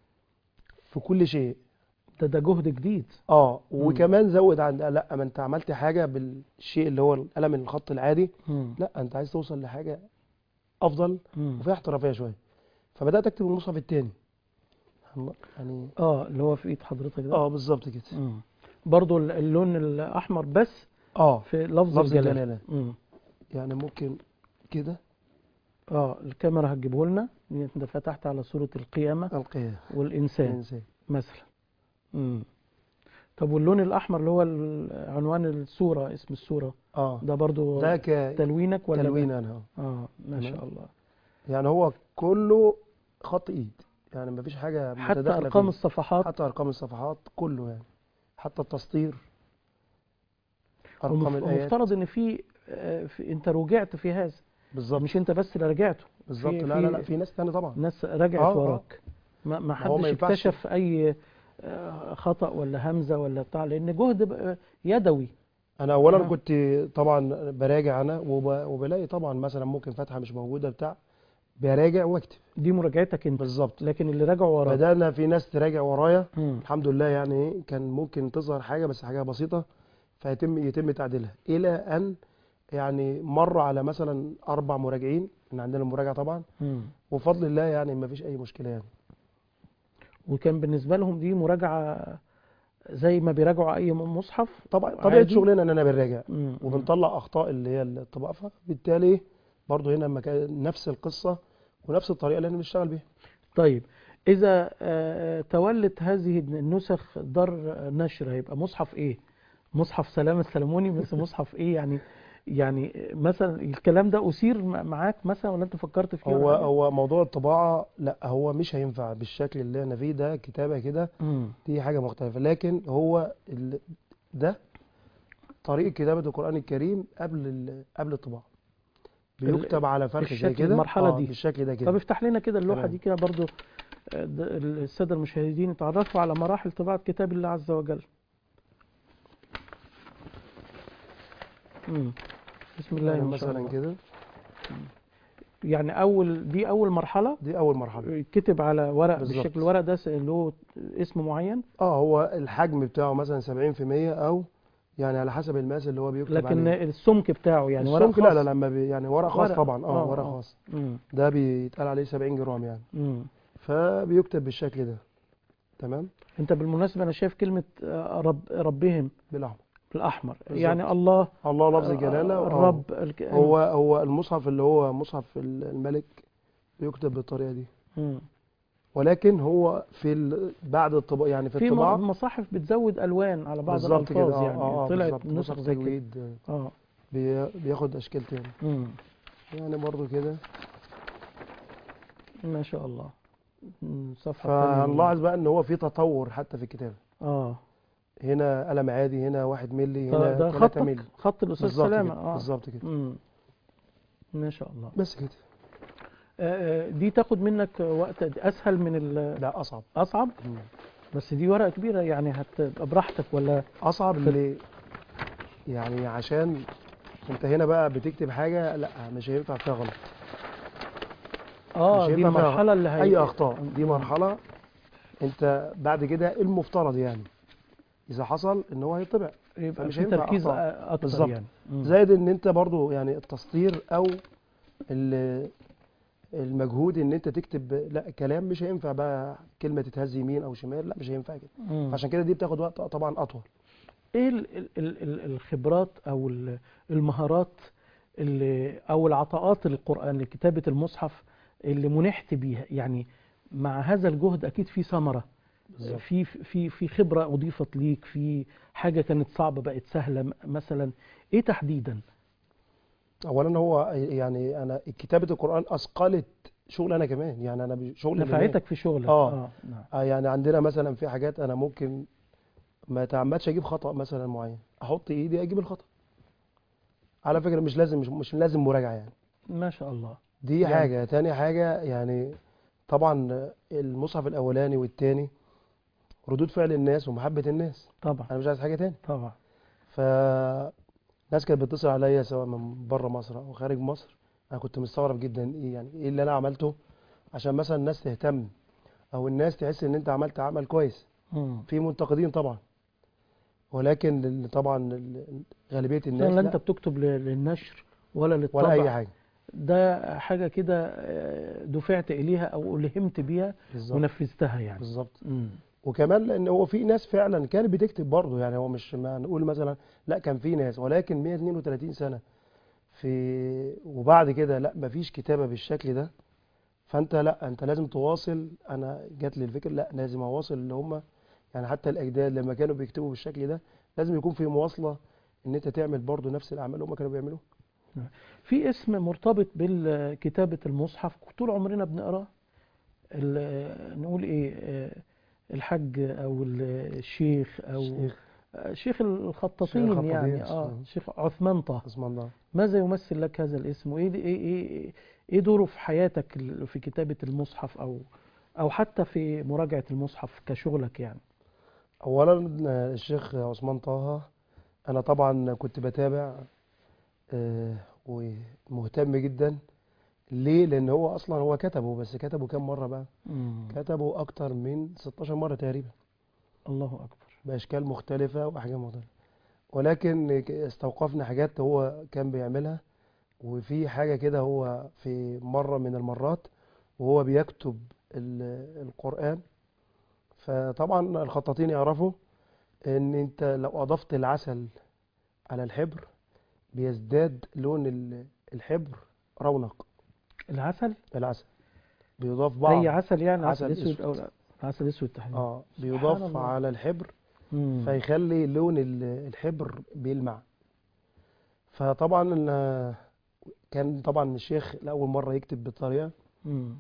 Speaker 2: في كل شيء
Speaker 1: ده ده جهد جديد
Speaker 2: اه وكمان زود عن لا ما انت عملت حاجه بالشيء اللي هو القلم الخط العادي
Speaker 1: مم.
Speaker 2: لا انت عايز توصل لحاجه افضل
Speaker 1: مم.
Speaker 2: وفيها احترافيه شويه فبدات اكتب المصحف الثاني يعني
Speaker 1: اه اللي هو في ايد حضرتك ده
Speaker 2: اه بالظبط كده
Speaker 1: مم. برضو ال- اللون الاحمر بس
Speaker 2: اه
Speaker 1: في لفظ,
Speaker 2: لفظ
Speaker 1: الجلالة
Speaker 2: الجلالة.
Speaker 1: مم.
Speaker 2: يعني ممكن كده
Speaker 1: اه الكاميرا هتجيبه لنا انت فتحت على صورة القيامة
Speaker 2: القيام
Speaker 1: والإنسان
Speaker 2: الانسان
Speaker 1: مثلا مم. طب واللون الأحمر اللي هو ال- عنوان الصورة اسم الصورة
Speaker 2: اه
Speaker 1: ده برضو
Speaker 2: ده ك
Speaker 1: تلوينك ولا
Speaker 2: تلوين انا آه.
Speaker 1: اه ما شاء
Speaker 2: تمام.
Speaker 1: الله
Speaker 2: يعني هو كله خط ايد يعني مفيش حاجه
Speaker 1: حتى
Speaker 2: متداخله
Speaker 1: أرقام
Speaker 2: فيه.
Speaker 1: الصفحات
Speaker 2: حتى ارقام الصفحات كله يعني حتى التسطير ارقام
Speaker 1: ومف-
Speaker 2: الايات
Speaker 1: ومفترض ان في, آه، في انت رجعت في هذا
Speaker 2: بالظبط
Speaker 1: مش انت بس اللي رجعته
Speaker 2: بالظبط
Speaker 1: في-
Speaker 2: لا
Speaker 1: في-
Speaker 2: لا لا في ناس تاني طبعا
Speaker 1: ناس رجعت
Speaker 2: آه، آه.
Speaker 1: وراك ما ما
Speaker 2: هو ما
Speaker 1: حدش
Speaker 2: ينفعش.
Speaker 1: اكتشف اي آه، خطأ ولا همزة ولا بتاع لان جهد بقى يدوي
Speaker 2: انا اولا
Speaker 1: آه.
Speaker 2: كنت طبعا براجع انا وب... وبلاقي طبعا مثلا ممكن فتحه مش موجوده بتاع براجع واكتب
Speaker 1: دي مراجعتك انت
Speaker 2: بالظبط
Speaker 1: لكن اللي راجعوا وراك
Speaker 2: بدانا في ناس تراجع ورايا
Speaker 1: مم.
Speaker 2: الحمد لله يعني إيه، كان ممكن تظهر حاجه بس حاجه بسيطه فيتم يتم تعديلها الى ان يعني مر على مثلا اربع مراجعين ان عندنا المراجعه طبعا
Speaker 1: مم.
Speaker 2: وبفضل الله يعني ما فيش اي مشكله يعني
Speaker 1: وكان بالنسبة لهم دي مراجعة زي ما بيراجعوا اي مصحف
Speaker 2: طبعا طبيعه
Speaker 1: عادي؟
Speaker 2: شغلنا اننا بنراجع
Speaker 1: مم.
Speaker 2: وبنطلع اخطاء اللي هي الطباعه فبالتالي برضه هنا مكان نفس القصه ونفس الطريقه اللي احنا بنشتغل بيها
Speaker 1: طيب إذا آه، تولت هذه النسخ دار نشر هيبقى مصحف إيه؟ مصحف سلام السلموني بس مصحف إيه يعني يعني مثلا الكلام ده أثير م- معاك مثلا ولا أنت فكرت فيه
Speaker 2: هو
Speaker 1: ولا حاجة؟
Speaker 2: هو موضوع الطباعه لا هو مش هينفع بالشكل اللي احنا فيه ده كتابه كده
Speaker 1: مم.
Speaker 2: دي حاجه مختلفه لكن هو ال... ده طريقه كتابه القران الكريم قبل ال... قبل الطباعه بيكتب على فرخ زي
Speaker 1: الشكل-
Speaker 2: كده
Speaker 1: المرحلة
Speaker 2: آه،
Speaker 1: دي.
Speaker 2: بالشكل ده
Speaker 1: طب
Speaker 2: كده
Speaker 1: افتح لنا كده اللوحة
Speaker 2: تمام.
Speaker 1: دي كده برضو آه، ده السادة المشاهدين يتعرفوا على مراحل طباعة كتاب الله عز وجل مم. بسم الله
Speaker 2: يعني
Speaker 1: ما شاء
Speaker 2: مثلا
Speaker 1: الله
Speaker 2: كده
Speaker 1: يعني أول دي أول مرحلة
Speaker 2: دي اول مرحله
Speaker 1: كتب على ورق
Speaker 2: بالظبط.
Speaker 1: بالشكل الورق ده س- له اسم معين
Speaker 2: اه هو الحجم بتاعه مثلا 70% او يعني على حسب المقاس اللي هو بيكتب
Speaker 1: لكن
Speaker 2: عليه
Speaker 1: السمك بتاعه يعني ورق
Speaker 2: السمك لا
Speaker 1: خاص
Speaker 2: لا لما بي يعني ورق خاص
Speaker 1: ورق.
Speaker 2: طبعا اه
Speaker 1: آه،
Speaker 2: ورق
Speaker 1: آه.
Speaker 2: خاص
Speaker 1: مم.
Speaker 2: ده بيتقال عليه 70 جرام يعني
Speaker 1: مم.
Speaker 2: فبيكتب بالشكل ده تمام
Speaker 1: انت بالمناسبة انا شايف كلمة آه، رب ربهم
Speaker 2: بالاحمر
Speaker 1: بالاحمر
Speaker 2: بالظبط.
Speaker 1: يعني الله
Speaker 2: الله لفظ الجلاله
Speaker 1: آه،
Speaker 2: آه.
Speaker 1: الرب الك-
Speaker 2: هو هو المصحف اللي هو مصحف الملك بيكتب بالطريقه دي
Speaker 1: مم.
Speaker 2: ولكن هو في ال... بعد الطباعه يعني في
Speaker 1: في
Speaker 2: الطباعه
Speaker 1: م- مصاحف بتزود الوان على بعض
Speaker 2: بالظبط
Speaker 1: الالفاظ
Speaker 2: كده اه
Speaker 1: يعني
Speaker 2: اه آه،
Speaker 1: طلعت
Speaker 2: بالظبط.
Speaker 1: نسخ
Speaker 2: مصحف
Speaker 1: زي كده
Speaker 2: تجويد
Speaker 1: اه
Speaker 2: بي... بياخد اشكال تاني
Speaker 1: مم.
Speaker 2: يعني برضو كده
Speaker 1: ما شاء الله مم، صفحة تانية.
Speaker 2: فهنلاحظ بقى ان هو في تطور حتى في الكتابه
Speaker 1: اه
Speaker 2: هنا قلم عادي هنا واحد ملي
Speaker 1: ده
Speaker 2: هنا
Speaker 1: ده
Speaker 2: 3
Speaker 1: خطك
Speaker 2: ملي
Speaker 1: خط الاستاذ
Speaker 2: بالظبط
Speaker 1: سلامة
Speaker 2: كده
Speaker 1: اه
Speaker 2: بالظبط كده
Speaker 1: مم. ما شاء الله
Speaker 2: بس كده
Speaker 1: آه، آه، دي تاخد منك وقت اسهل من ال-
Speaker 2: لا اصعب
Speaker 1: اصعب
Speaker 2: مم.
Speaker 1: بس دي ورقه كبيره يعني هتبقى براحتك ولا
Speaker 2: اصعب ليه يعني عشان انت هنا بقى بتكتب حاجه لا مش هينفع فيها غلط
Speaker 1: اه
Speaker 2: مش
Speaker 1: دي
Speaker 2: هينفع فيها
Speaker 1: المرحله اللي هي
Speaker 2: اي اخطاء دي مرحله انت بعد كده المفترض يعني اذا حصل ان هو هيطبع
Speaker 1: يبقى
Speaker 2: فمش
Speaker 1: في
Speaker 2: هينفع
Speaker 1: تركيز
Speaker 2: أخطاء.
Speaker 1: أ- اكتر
Speaker 2: بالظبط.
Speaker 1: يعني مم.
Speaker 2: زائد ان انت برضو يعني التسطير او ال- المجهود ان انت تكتب لا كلام مش هينفع بقى كلمه تتهز يمين او شمال لا مش هينفع كده
Speaker 1: مم.
Speaker 2: عشان كده دي بتاخد وقت طبعا اطول
Speaker 1: ايه ال ال ال ال الخبرات او ال- المهارات اللي او العطاءات للقران لكتابه المصحف اللي منحت بيها يعني مع هذا الجهد اكيد في ثمره
Speaker 2: بالظبط.
Speaker 1: في في في خبره اضيفت ليك في حاجه كانت صعبه بقت سهله م- مثلا ايه تحديدا
Speaker 2: اولا هو يعني انا كتابه القران اثقلت شغل انا كمان يعني انا شغل
Speaker 1: نفعتك في شغلك
Speaker 2: آه.
Speaker 1: نعم
Speaker 2: آه يعني عندنا مثلا في حاجات انا ممكن ما تعمدش اجيب خطأ مثلا معين احط ايدي اجيب الخطأ على فكرة مش لازم مش, مش لازم مراجعة يعني
Speaker 1: ما شاء الله
Speaker 2: دي
Speaker 1: يعني-
Speaker 2: حاجة تاني حاجة يعني طبعا المصحف الاولاني والتاني ردود فعل الناس ومحبة الناس
Speaker 1: طبعا
Speaker 2: انا مش عايز حاجة تاني
Speaker 1: طبعا
Speaker 2: ف ناس كانت بتتصل عليا سواء من بره مصر او خارج مصر انا كنت مستغرب جدا ايه يعني ايه اللي انا عملته عشان مثلا الناس تهتم او الناس تحس ان انت عملت عمل كويس
Speaker 1: مم.
Speaker 2: في منتقدين طبعا ولكن ال- طبعا ال- غالبيه الناس
Speaker 1: لا
Speaker 2: لا
Speaker 1: انت بتكتب ل- للنشر ولا للطبع
Speaker 2: ولا اي حاجه
Speaker 1: ده حاجة كده آه، دفعت إليها أو ألهمت بيها
Speaker 2: بالظبط
Speaker 1: ونفذتها يعني
Speaker 2: بالظبط
Speaker 1: مم.
Speaker 2: وكمان لان هو في ناس فعلا كانت بتكتب برضه يعني هو مش ما نقول مثلا لا كان في ناس ولكن 132 سنه في وبعد كده لا مفيش كتابه بالشكل ده فانت لا انت لازم تواصل انا جات لي الفكره لا لازم اواصل اللي هم يعني حتى الاجداد لما كانوا بيكتبوا بالشكل ده لازم يكون في مواصله ان انت تعمل برضه نفس الاعمال اللي هم كانوا بيعملوها
Speaker 1: في اسم مرتبط بكتابة المصحف طول عمرنا بنقراه ال- نقول ايه آه، الحج او ال- الشيخ او
Speaker 2: الشيخ
Speaker 1: آه، شيخ الخطاطين
Speaker 2: الخطاطين،
Speaker 1: يعني اه
Speaker 2: مم.
Speaker 1: شيخ عثمان طه
Speaker 2: اسمع الله
Speaker 1: ماذا يمثل لك هذا الاسم وايه ايه ايه ايه دوره في حياتك ال- في كتابة المصحف او او حتى في مراجعة المصحف كشغلك يعني
Speaker 2: اولا آه، الشيخ عثمان طه انا طبعا كنت بتابع آه، ومهتم جدا ليه لان هو اصلا هو كتبه بس كتبه كام مره بقى
Speaker 1: مم.
Speaker 2: كتبه اكتر من 16 مره تقريبا
Speaker 1: الله اكبر
Speaker 2: باشكال مختلفه واحجام مختلفه ولكن ك- استوقفنا حاجات هو كان بيعملها وفي حاجه كده هو في مره من المرات وهو بيكتب ال- القران فطبعا الخطاطين يعرفوا ان انت لو اضفت العسل على الحبر بيزداد لون ال- الحبر رونق
Speaker 1: العسل
Speaker 2: العسل بيضاف بعض
Speaker 1: اي عسل يعني عسل,
Speaker 2: عسل
Speaker 1: اسود او
Speaker 2: أسود.
Speaker 1: لا عسل اسود تحديدا
Speaker 2: اه
Speaker 1: سبحان
Speaker 2: بيضاف
Speaker 1: الله.
Speaker 2: على الحبر
Speaker 1: مم.
Speaker 2: فيخلي لون ال- الحبر بيلمع فطبعا ال- كان طبعا الشيخ لأول مرة يكتب بالطريقة
Speaker 1: مم.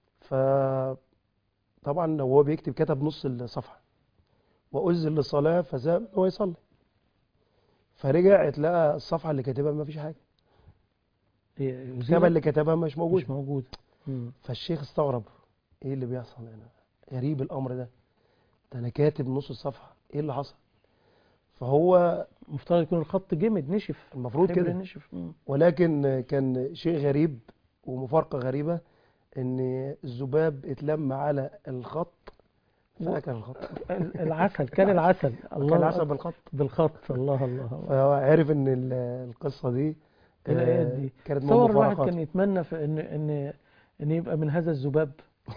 Speaker 2: فطبعا وهو بيكتب كتب نص الصفحة وأذن للصلاة فساب إن هو يصلي فرجع اتلقى الصفحة اللي كاتبها ما فيش حاجة
Speaker 1: إيه،
Speaker 2: الكتابة اللي كتبها مش موجودة
Speaker 1: مش موجود مم.
Speaker 2: فالشيخ استغرب ايه اللي بيحصل هنا غريب الامر ده ده انا كاتب نص الصفحه ايه اللي حصل فهو
Speaker 1: مفترض يكون الخط جمد نشف
Speaker 2: المفروض
Speaker 1: حبر
Speaker 2: كده
Speaker 1: نشف مم.
Speaker 2: ولكن كان شيء غريب ومفارقه غريبه ان الذباب اتلم على الخط فاكل الخط
Speaker 1: ال- العسل كان العسل الله
Speaker 2: كان العسل
Speaker 1: أكبر.
Speaker 2: بالخط
Speaker 1: بالخط الله الله الله.
Speaker 2: فهو عرف ان ال- القصه دي
Speaker 1: الآيات
Speaker 2: آه،
Speaker 1: دي.
Speaker 2: كانت من
Speaker 1: تصور الواحد
Speaker 2: مفارقات
Speaker 1: كان يتمنى في ان ان ان يبقى من هذا الذباب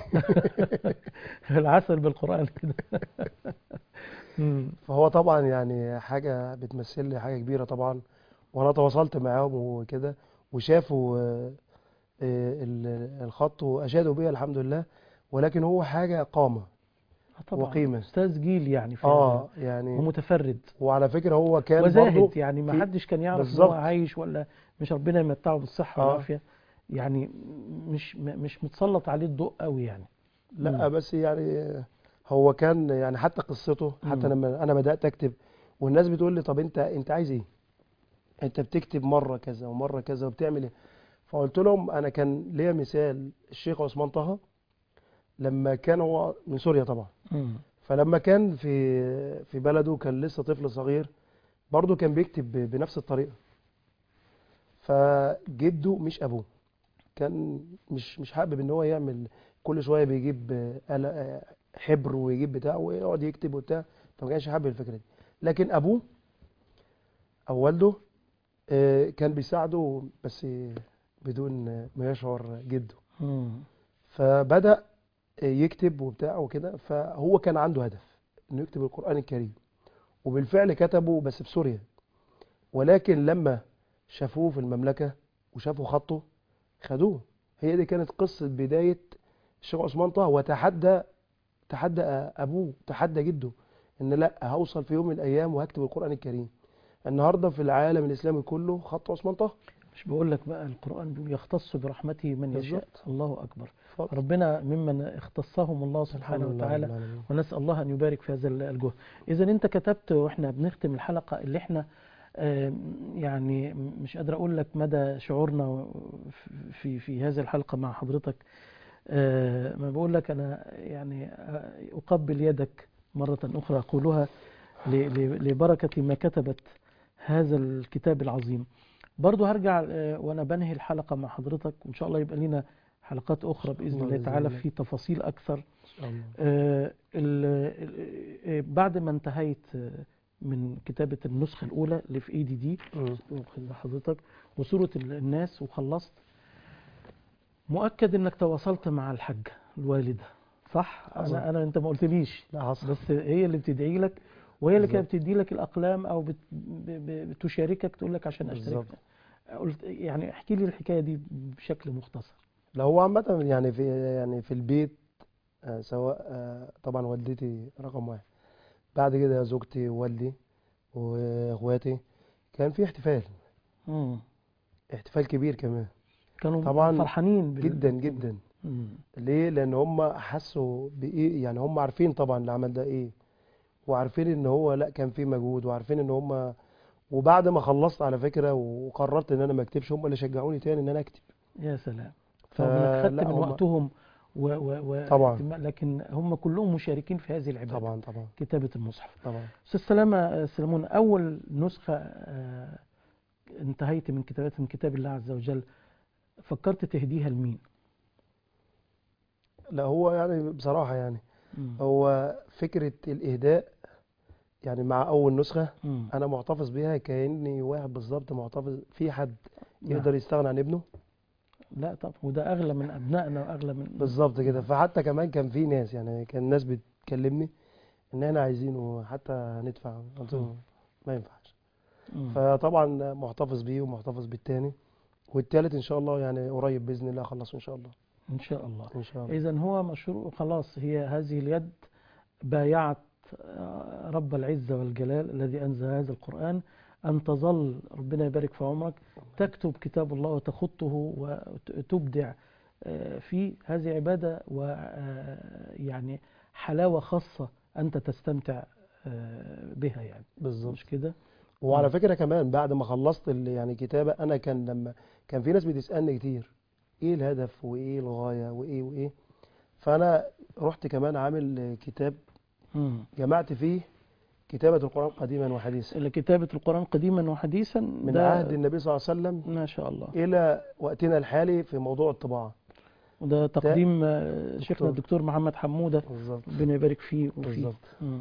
Speaker 1: العسل بالقرآن كده مم.
Speaker 2: فهو طبعا يعني حاجة بتمثل لي حاجة كبيرة طبعا وأنا تواصلت معاهم وكده وشافوا آه، آه، ال- الخط وأشادوا بيها الحمد لله ولكن هو حاجة قامة
Speaker 1: آه طبعا
Speaker 2: وقيمة.
Speaker 1: استاذ جيل يعني فعلا
Speaker 2: اه يعني
Speaker 1: ومتفرد
Speaker 2: وعلى فكرة هو كان
Speaker 1: وزاهد
Speaker 2: برضه
Speaker 1: يعني ما
Speaker 2: في-
Speaker 1: حدش كان يعرف ان هو
Speaker 2: بالظبط.
Speaker 1: عايش ولا مش ربنا يمتعه بالصحة
Speaker 2: آه.
Speaker 1: والعافية يعني مش م- مش متسلط عليه الضوء قوي يعني
Speaker 2: لا بس يعني هو كان يعني حتى قصته حتى
Speaker 1: مم.
Speaker 2: لما أنا بدأت أكتب والناس بتقول لي طب أنت أنت عايز إيه؟ أنت بتكتب مرة كذا ومرة كذا وبتعمل إيه؟ فقلت لهم أنا كان ليا مثال الشيخ عثمان طه لما كان هو من سوريا طبعا
Speaker 1: مم.
Speaker 2: فلما كان في في بلده كان لسه طفل صغير برضه كان بيكتب ب- بنفس الطريقة فجده مش أبوه كان مش مش حابب ان هو يعمل كل شوية بيجيب آه، آلة- آه، حبر ويجيب بتاع ويقعد يكتب وبتاع فما كانش حابب الفكرة دي لكن أبوه أو والده آه، كان بيساعده بس بدون آه، ما يشعر جده
Speaker 1: مم.
Speaker 2: فبدأ يكتب وبتاع وكده فهو كان عنده هدف انه يكتب القرآن الكريم وبالفعل كتبه بس بسوريا ولكن لما شافوه في المملكة وشافوا خطه خدوه هي دي كانت قصة بداية الشيخ عثمان طه وتحدى تحدى أبوه تحدى جده إن لا هوصل في يوم من الأيام وهكتب القرآن الكريم النهاردة في العالم الإسلامي كله خط عثمان طه
Speaker 1: مش بقول لك بقى القرآن بيقول يختص برحمته من يشاء
Speaker 2: بالظبط.
Speaker 1: الله أكبر
Speaker 2: اتفضل.
Speaker 1: ربنا ممن اختصهم الله سبحانه
Speaker 2: الحمد لله
Speaker 1: وتعالى
Speaker 2: رب العالمين.
Speaker 1: ونسأل الله أن يبارك في هذا الجهد إذا أنت كتبت وإحنا بنختم الحلقة اللي إحنا آم، يعني مش قادر أقول لك مدى شعورنا في في هذه الحلقة مع حضرتك آه، ما بقول لك أنا يعني آه، أقبل يدك مرة أخرى أقولها ل- ل- لبركة ما كتبت هذا الكتاب العظيم برضو هرجع آه، وأنا بنهي الحلقة مع حضرتك وإن شاء الله يبقى لنا حلقات أخرى بإذن
Speaker 2: الله
Speaker 1: الله
Speaker 2: بإذن
Speaker 1: تعالى
Speaker 2: الله.
Speaker 1: في تفاصيل أكثر
Speaker 2: إن شاء الله.
Speaker 1: آه، ال- ال- آه، بعد ما انتهيت آه، من كتابة النسخة الأولى اللي في ايدي دي
Speaker 2: مم.
Speaker 1: واخد بال حضرتك وصورة ال- الناس وخلصت مؤكد انك تواصلت مع الحاجة الوالدة صح
Speaker 2: حصل.
Speaker 1: انا انا انت ما قلتليش
Speaker 2: لا حصل
Speaker 1: بس هي اللي بتدعي لك وهي اللي كانت
Speaker 2: بالظبط.
Speaker 1: بتدي لك الاقلام او بت... ب... ب... بتشاركك تقول لك عشان اشترك
Speaker 2: بالظبط.
Speaker 1: قلت يعني احكي لي الحكايه دي بشكل مختصر
Speaker 2: لا هو عامة يعني في يعني في البيت آه، سواء آه، طبعا والدتي رقم واحد بعد كده زوجتي ووالدي واخواتي كان في احتفال
Speaker 1: مم.
Speaker 2: احتفال كبير كمان
Speaker 1: كانوا
Speaker 2: طبعاً
Speaker 1: فرحانين بال...
Speaker 2: جدا جدا
Speaker 1: مم.
Speaker 2: ليه لان هم حسوا بايه يعني هم عارفين طبعا العمل ده ايه وعارفين ان هو لا كان فيه مجهود وعارفين ان هم وبعد ما خلصت على فكرة وقررت ان انا ما اكتبش هم اللي شجعوني تاني ان انا اكتب
Speaker 1: يا سلام
Speaker 2: ف-
Speaker 1: فانك خدت
Speaker 2: لا
Speaker 1: من
Speaker 2: هم-
Speaker 1: وقتهم و... و... و...
Speaker 2: طبعاً.
Speaker 1: اهتمام- لكن هم كلهم مشاركين في هذه العباده
Speaker 2: طبعا طبعا
Speaker 1: كتابه المصحف
Speaker 2: طبعا
Speaker 1: استاذ سلامه آه، سلمون اول نسخه آه، انتهيت من كتابات من كتاب الله عز وجل فكرت تهديها لمين؟
Speaker 2: لا هو يعني بصراحة يعني
Speaker 1: مم.
Speaker 2: هو فكرة الإهداء يعني مع أول نسخة
Speaker 1: مم.
Speaker 2: أنا محتفظ بيها كأني واحد بالظبط محتفظ في حد
Speaker 1: نعم.
Speaker 2: يقدر يستغنى عن ابنه
Speaker 1: لا طب وده اغلى من ابنائنا واغلى من
Speaker 2: بالظبط كده فحتى كمان كان في ناس يعني كان ناس بتكلمني إن إحنا عايزينه حتى هندفع قلت
Speaker 1: مم.
Speaker 2: له ما ينفعش
Speaker 1: مم.
Speaker 2: فطبعا محتفظ بيه ومحتفظ بالتاني والتالت إن شاء الله يعني قريب بإذن الله أخلصه إن شاء الله
Speaker 1: ان شاء الله
Speaker 2: إن شاء الله
Speaker 1: اذا هو مشروع خلاص هي هذه اليد بايعت آه، رب العزه والجلال الذي انزل هذا القران ان تظل ربنا يبارك في عمرك تكتب كتاب الله وتخطه وتبدع آه، فيه هذه عباده ويعني حلاوه خاصه انت تستمتع آه، بها يعني
Speaker 2: بالظبط
Speaker 1: مش كده؟
Speaker 2: وعلى
Speaker 1: مم.
Speaker 2: فكرة كمان بعد ما خلصت ال- يعني كتابة أنا كان لما كان في ناس بتسألني كتير إيه الهدف وإيه الغاية وإيه وإيه فأنا رحت كمان عامل كتاب
Speaker 1: مم.
Speaker 2: جمعت فيه كتابة القرآن قديما وحديثا
Speaker 1: كتابة القرآن قديما وحديثا
Speaker 2: من
Speaker 1: ده
Speaker 2: عهد النبي صلى الله عليه وسلم
Speaker 1: ما شاء الله
Speaker 2: إلى وقتنا الحالي في موضوع الطباعة
Speaker 1: وده تقديم آه، شيخنا
Speaker 2: دكتور.
Speaker 1: الدكتور محمد حمودة
Speaker 2: بالظبط
Speaker 1: ربنا يبارك فيه وفيه
Speaker 2: بالظبط
Speaker 1: مم.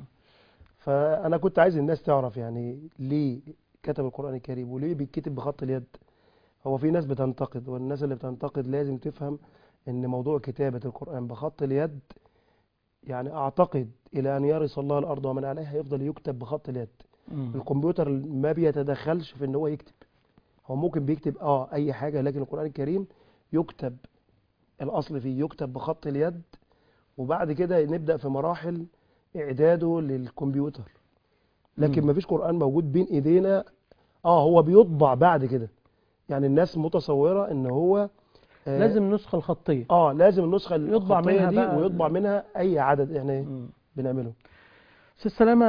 Speaker 2: فأنا كنت عايز الناس تعرف يعني ليه كتب القرآن الكريم وليه بيتكتب بخط اليد هو في ناس بتنتقد والناس اللي بتنتقد لازم تفهم ان موضوع كتابة القرآن بخط اليد يعني اعتقد الى ان يرث الله الارض ومن عليها هيفضل يكتب بخط اليد
Speaker 1: مم.
Speaker 2: الكمبيوتر ما بيتدخلش في ان هو يكتب هو ممكن بيكتب اه اي حاجة لكن القرآن الكريم يكتب الاصل فيه يكتب بخط اليد وبعد كده نبدأ في مراحل اعداده للكمبيوتر لكن
Speaker 1: مم.
Speaker 2: مفيش قرآن موجود بين ايدينا اه هو بيطبع بعد كده يعني الناس متصورة ان هو آه
Speaker 1: لازم نسخة الخطية
Speaker 2: اه لازم النسخة
Speaker 1: يطبع
Speaker 2: الخطية
Speaker 1: منها
Speaker 2: دي
Speaker 1: بقى
Speaker 2: ويطبع
Speaker 1: ال-
Speaker 2: منها اي عدد احنا
Speaker 1: مم.
Speaker 2: بنعمله
Speaker 1: أستاذ سلامة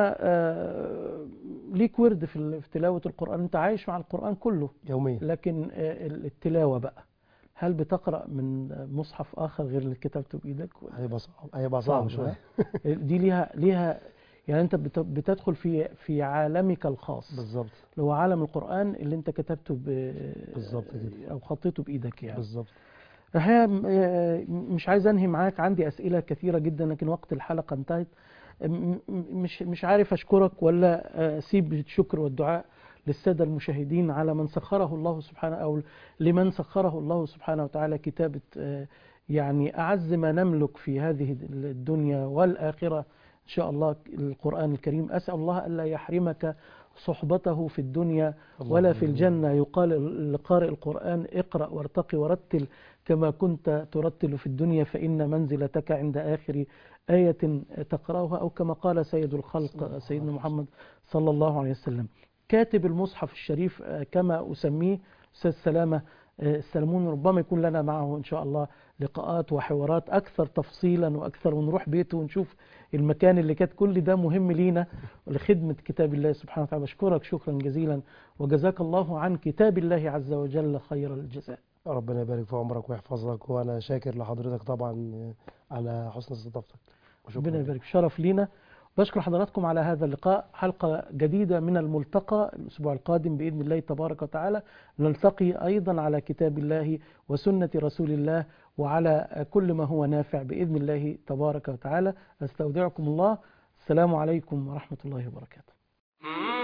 Speaker 1: آه، ليك ورد في ال- في تلاوة القرآن أنت عايش مع القرآن كله
Speaker 2: يوميا
Speaker 1: لكن آه، التلاوة بقى هل بتقرأ من مصحف آخر غير اللي كتبته بإيدك؟ ولا
Speaker 2: هيبقى صعب هيبقى صعب
Speaker 1: صعب،
Speaker 2: شوية
Speaker 1: دي ليها ليها يعني أنت بت- بتدخل في في عالمك الخاص
Speaker 2: بالظبط
Speaker 1: اللي هو عالم القرآن اللي أنت كتبته ب
Speaker 2: بالظبط كده.
Speaker 1: أو خطيته بإيدك يعني
Speaker 2: بالظبط
Speaker 1: الحقيقة م- آه، مش عايز أنهي معاك عندي أسئلة كثيرة جدا لكن وقت الحلقة انتهت م- م- مش مش عارف أشكرك ولا آه، أسيب الشكر والدعاء للسادة المشاهدين على من سخره الله سبحانه أو لمن سخره الله سبحانه وتعالى كتابة آه، يعني أعز ما نملك في هذه الدنيا والآخرة إن شاء الله القرآن الكريم أسأل الله ألا يحرمك صحبته في الدنيا ولا في الجنة يقال لقارئ القرآن اقرأ وارتقي ورتل كما كنت ترتل في الدنيا فإن منزلتك عند آخر آية تقرأها أو كما قال سيد الخلق سيدنا محمد صلى الله عليه وسلم كاتب المصحف الشريف آه، كما أسميه أستاذ سلامة آه، السلمون ربما يكون لنا معه إن شاء الله لقاءات وحوارات أكثر تفصيلا وأكثر ونروح بيته ونشوف المكان اللي كانت كل ده مهم لينا لخدمة كتاب الله سبحانه وتعالى بشكرك شكرا جزيلا وجزاك الله عن كتاب الله عز وجل خير الجزاء
Speaker 2: ربنا يبارك في عمرك ويحفظك وانا شاكر لحضرتك طبعا على حسن استضافتك وشكرا
Speaker 1: ربنا يبارك شرف لينا بشكر حضراتكم على هذا اللقاء حلقة جديدة من الملتقى الأسبوع القادم بإذن الله تبارك وتعالى نلتقي أيضا على كتاب الله وسنة رسول الله وعلى كل ما هو نافع بإذن الله تبارك وتعالى أستودعكم الله السلام عليكم ورحمة الله وبركاته